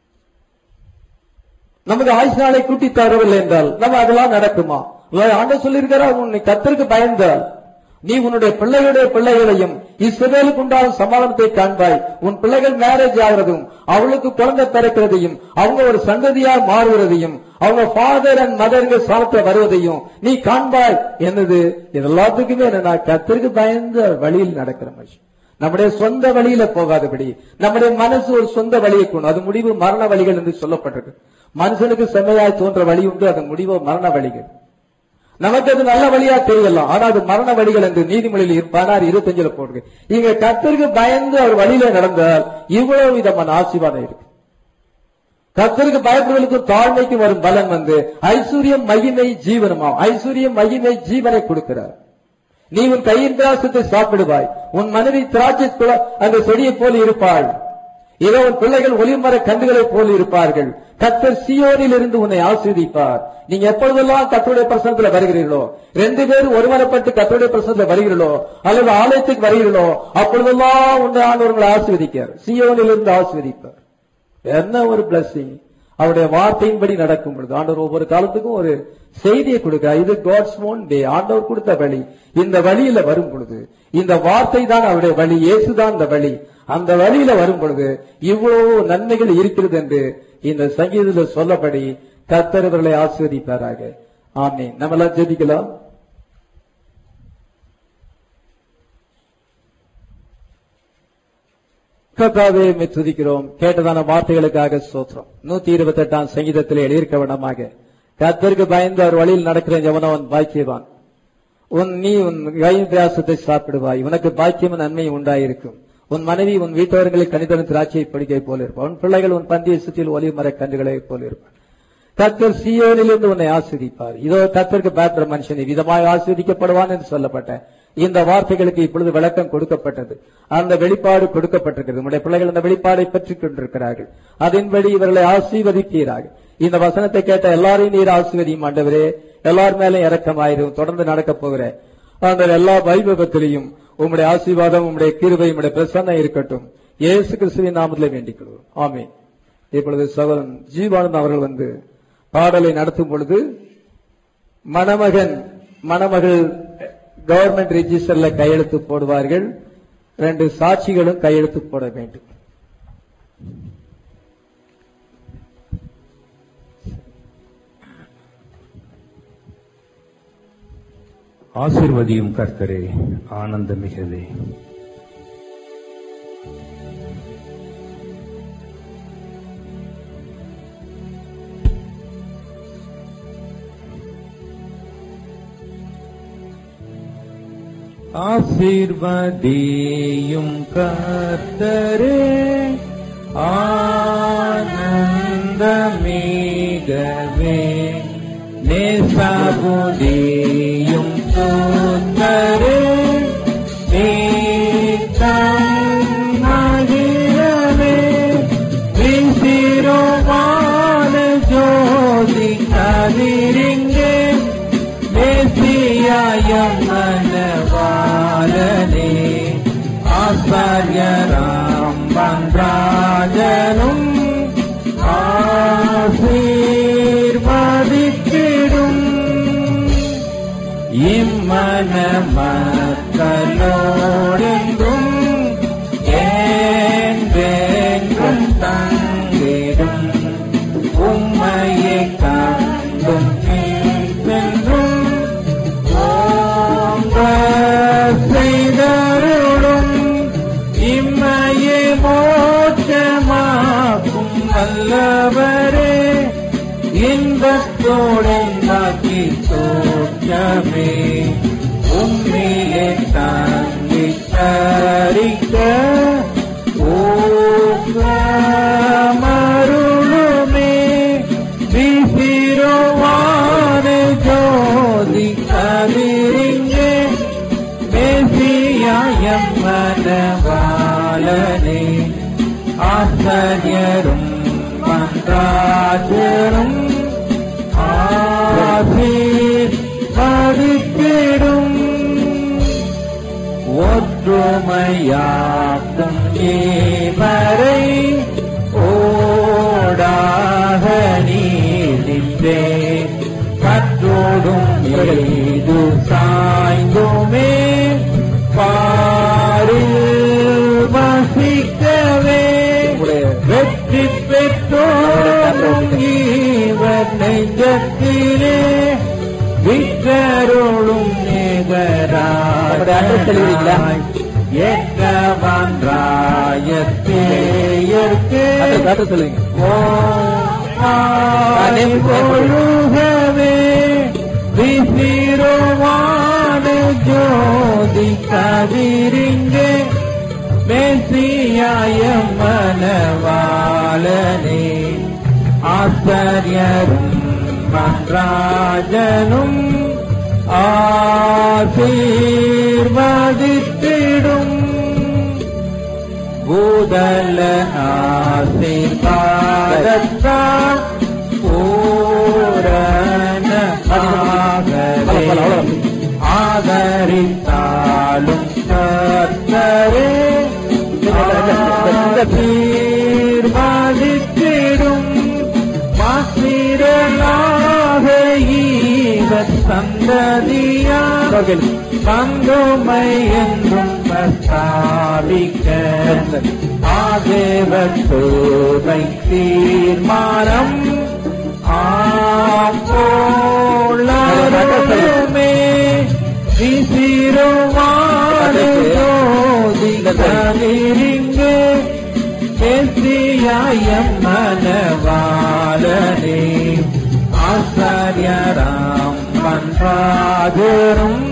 Speaker 1: நமக்கு ஆயுஷ் நாளை கூட்டி தரவில்லை என்றால் நம்ம அதெல்லாம் நடக்குமா ஆண்ட சொல்லியிருக்கிறார் உன்னை கத்தருக்கு பயந்தால் நீ உன்னுடைய பிள்ளைகளுடைய பிள்ளைகளையும் இஸ்ரவேலுக்கு உண்டாகும் சமாதானத்தை காண்பாய் உன் பிள்ளைகள் மேரேஜ் ஆகிறதும் அவளுக்கு குழந்தை பிறக்கிறதையும் அவங்க ஒரு சந்ததியா மாறுவதையும் அவங்க ஃபாதர் அண்ட் மதர்கள் சாலத்துல வருவதையும் நீ காண்பாய் என்னது இது எல்லாத்துக்குமே என்னன்னா கத்திற்கு பயந்த வழியில் நடக்கிற மனுஷன் நம்முடைய சொந்த வழியில போகாதபடி நம்முடைய மனசு ஒரு சொந்த வழியை கொண்டு அது முடிவு மரண வழிகள் என்று சொல்லப்பட்டிருக்கு மனுஷனுக்கு செம்மையாய் தோன்ற வழி உண்டு அது முடிவு மரண வழிகள் நமக்கு அது நல்ல வழியா தெரியலாம் ஆனா அது மரண வழிகள் என்று நீதிமொழியில் பதினாறு இருபத்தஞ்சுல போட்டிருக்கு இங்க கத்தருக்கு பயந்து அவர் வழியில நடந்தால் இவ்வளவு விதமான ஆசீர்வாதம் இருக்கு கத்தருக்கு பயப்படுவதற்கும் தாழ்மைக்கு வரும் பலன் வந்து ஐஸ்வர்யம் மகிமை ஜீவனமா ஐஸ்வர்யம் மகிமை ஜீவனை கொடுக்கிறார் நீ உன் கையின் திராட்சத்தை சாப்பிடுவாய் உன் மனைவி திராட்சை குல- அந்த செடியை போல இருப்பாள் இதோ உன் பிள்ளைகள் ஒளிமர கண்டுகளைப் போல இருப்பார்கள் கத்தர் சியோனில் இருந்து உன்னை ஆசீர்வதிப்பார் நீங்க எப்பொழுதெல்லாம் கத்தருடைய பிரசனத்துல வருகிறீர்களோ ரெண்டு பேரும் ஒருமனப்பட்டு கத்தருடைய பிரசனத்துல வருகிறீர்களோ அல்லது ஆலயத்துக்கு வருகிறீர்களோ அப்பொழுதெல்லாம் உன்னை ஆண்டவர்களை ஆசீர்வதிக்கார் சியோனில் இருந்து ஆசீர்வதிப்பார் என்ன ஒரு பிளஸிங் அவருடைய வார்த்தையின்படி நடக்கும் பொழுது ஆண்டவர் ஒவ்வொரு காலத்துக்கும் ஒரு செய்தியை கொடுக்கிறார் இது காட்ஸ் ஓன் டே ஆண்டவர் கொடுத்த வழி இந்த வழியில வரும் பொழுது இந்த வார்த்தை தான் அவருடைய வழி இயேசுதான் இந்த வழி அந்த வழியில வரும் பொழுது இவ்வளவு நன்மைகள் இருக்கிறது என்று இந்த சங்கீதத்தில் சொல்லபடி கர்த்தர் இவர்களை ஆசீர்வதிப்பாராக ஆமென் நம்ம எல்லாம் ஜெபிக்கலாம் கர்த்தாவே உம்மை துதிக்கிறோம் கேட்டதான வார்த்தைகளுக்காக சோத்திரம் நூத்தி இருபத்தி எட்டாம் சங்கீதத்தில் எழுதியிருக்க விடமாக கர்த்தருக்கு பயந்து அவர் வழியில் நடக்கிற எவனவன் பாக்கியவான் உன் நீ உன் கையின் பிரயாசத்தை சாப்பிடுவாய் உனக்கு பாக்கியம் நன்மை உண்டாயிருக்கும் உன் மனைவி உன் வீட்டவர்களை கணிதன் திராட்சையை படிக்கை போல இருப்பான் உன் பிள்ளைகள் உன் பந்திய சுற்றில் ஒலிவு மர கன்றுகளை போல இருப்பான் கத்தர் சியோனிலிருந்து உன்னை ஆஸ்வதிப்பார் இதோ கத்தருக்கு பயப்படுற மனுஷனை விதமாய் ஆஸ்வதிக்கப்படுவான் என்று சொல்லப்பட்ட இந்த வார்த்தைகளுக்கு இப்பொழுது விளக்கம் கொடுக்கப்பட்டது அந்த வெளிப்பாடு கொடுக்கப்பட்டிருக்கிறது நம்முடைய பிள்ளைகள் அந்த வெளிப்பாடை பெற்றுக் கொண்டிருக்கிறார்கள் அதன்படி இவர்களை ஆசீர்வதிப்பீராக இந்த வசனத்தை கேட்ட எல்லாரையும் நீர் ஆசீர்வதியும் ஆண்டவரே எல்லார் மேலும் இறக்கமாயிரும் தொடர்ந்து நடக்க போகிற அந்த எல்லா வைபவத்திலையும் உம்முடைய ஆசீர்வாதம் உம்முடைய கிருபை உம்முடைய பிரசன்னம் இருக்கட்டும் இயேசு கிறிஸ்துவின் நாமத்திலே வேண்டிக் கொள்வோம் ஆமென் இப்பொழுது சகோதரன் ஜீவானந்த் அவர்கள் வந்து பாடலை நடத்தும் பொழுது மணமகன் மணமகள் கவர்மெண்ட் ரெஜிஸ்டர்ல கையெழுத்து போடுவார்கள் ரெண்டு சாட்சிகளும் கையெழுத்து போட வேண்டும்
Speaker 3: ஆசிர்வதியும் கர்த்தரே ஆனந்த மிகவே ஆசீர்வதியும் கர்த்தரே ஆனந்தமிகவே நேசாபுதியும் சுந்தரே மகிழவே விசிரோமான ஜோதி கதிரிங்கே மேசியாயம் மனவாளனே ஆசாரியராம் பன்றாஜனும் ஆசீர்வதிக்கிடும் இம்மன மக்களோடெங்கும் என்றென்றும் தங்கிடும் உம்மையை கண்டும் சென்றும் ஓங்க செய்தருளும் இம்மையை மோட்சமாக்கும் வல்லவரே இன்பத்தோடெந்தாக்கி தோற்றமே உண்மையிலே தாங்கி தரிக்க மருளுமே விசிரோவான ஜோதி கதிரிங்கே மேசியாயம் மனவாளனே ஆச்சரியரும் மன்றாஜரும் ஆசீர்வதித்திடும் ஒற்றுமையாக்கும் ஏவரை ஓடாக நீதித்தே கற்றோடும் ஏது சாய்ந்துமே பாரில் வசிக்கவே வெற்றி பெற்றோரும் ஈவர் நெஞ்சத்திலே விற்றருளும்
Speaker 1: நம்முடைய address எழுதுறீங்களா?
Speaker 3: ஏற்றவன் ராயத்தேயர்க்கு
Speaker 1: அட்ரஸ் அட்ரஸ் சொல்லுங்க
Speaker 3: name கொழுகவே விசிறுவான ஜோதி கதிரிங்கே மேசியாய மனவாளனே ஆச்சரியரும் மன்றாஜனும் ஆசீர்வதித்திடும் பூதல ஆசீர்வாதத்தால் பூரண ஆகவே ஆதரித்தாலும் கர்த்தரே ஆசீர்வதித்திடும் மாசிரனாக ஈவர் சந்ததியா பங்குமை என்றும் பிரஸ்தாபிக்க ஆதேவர் சோதை தீர்மானம் ஆப்போளமே விசிறுவான ஜோதி கதிரிங்கே பேசியாயம் மனவாளனே ஆசாரியராம் பன்றாஜரும்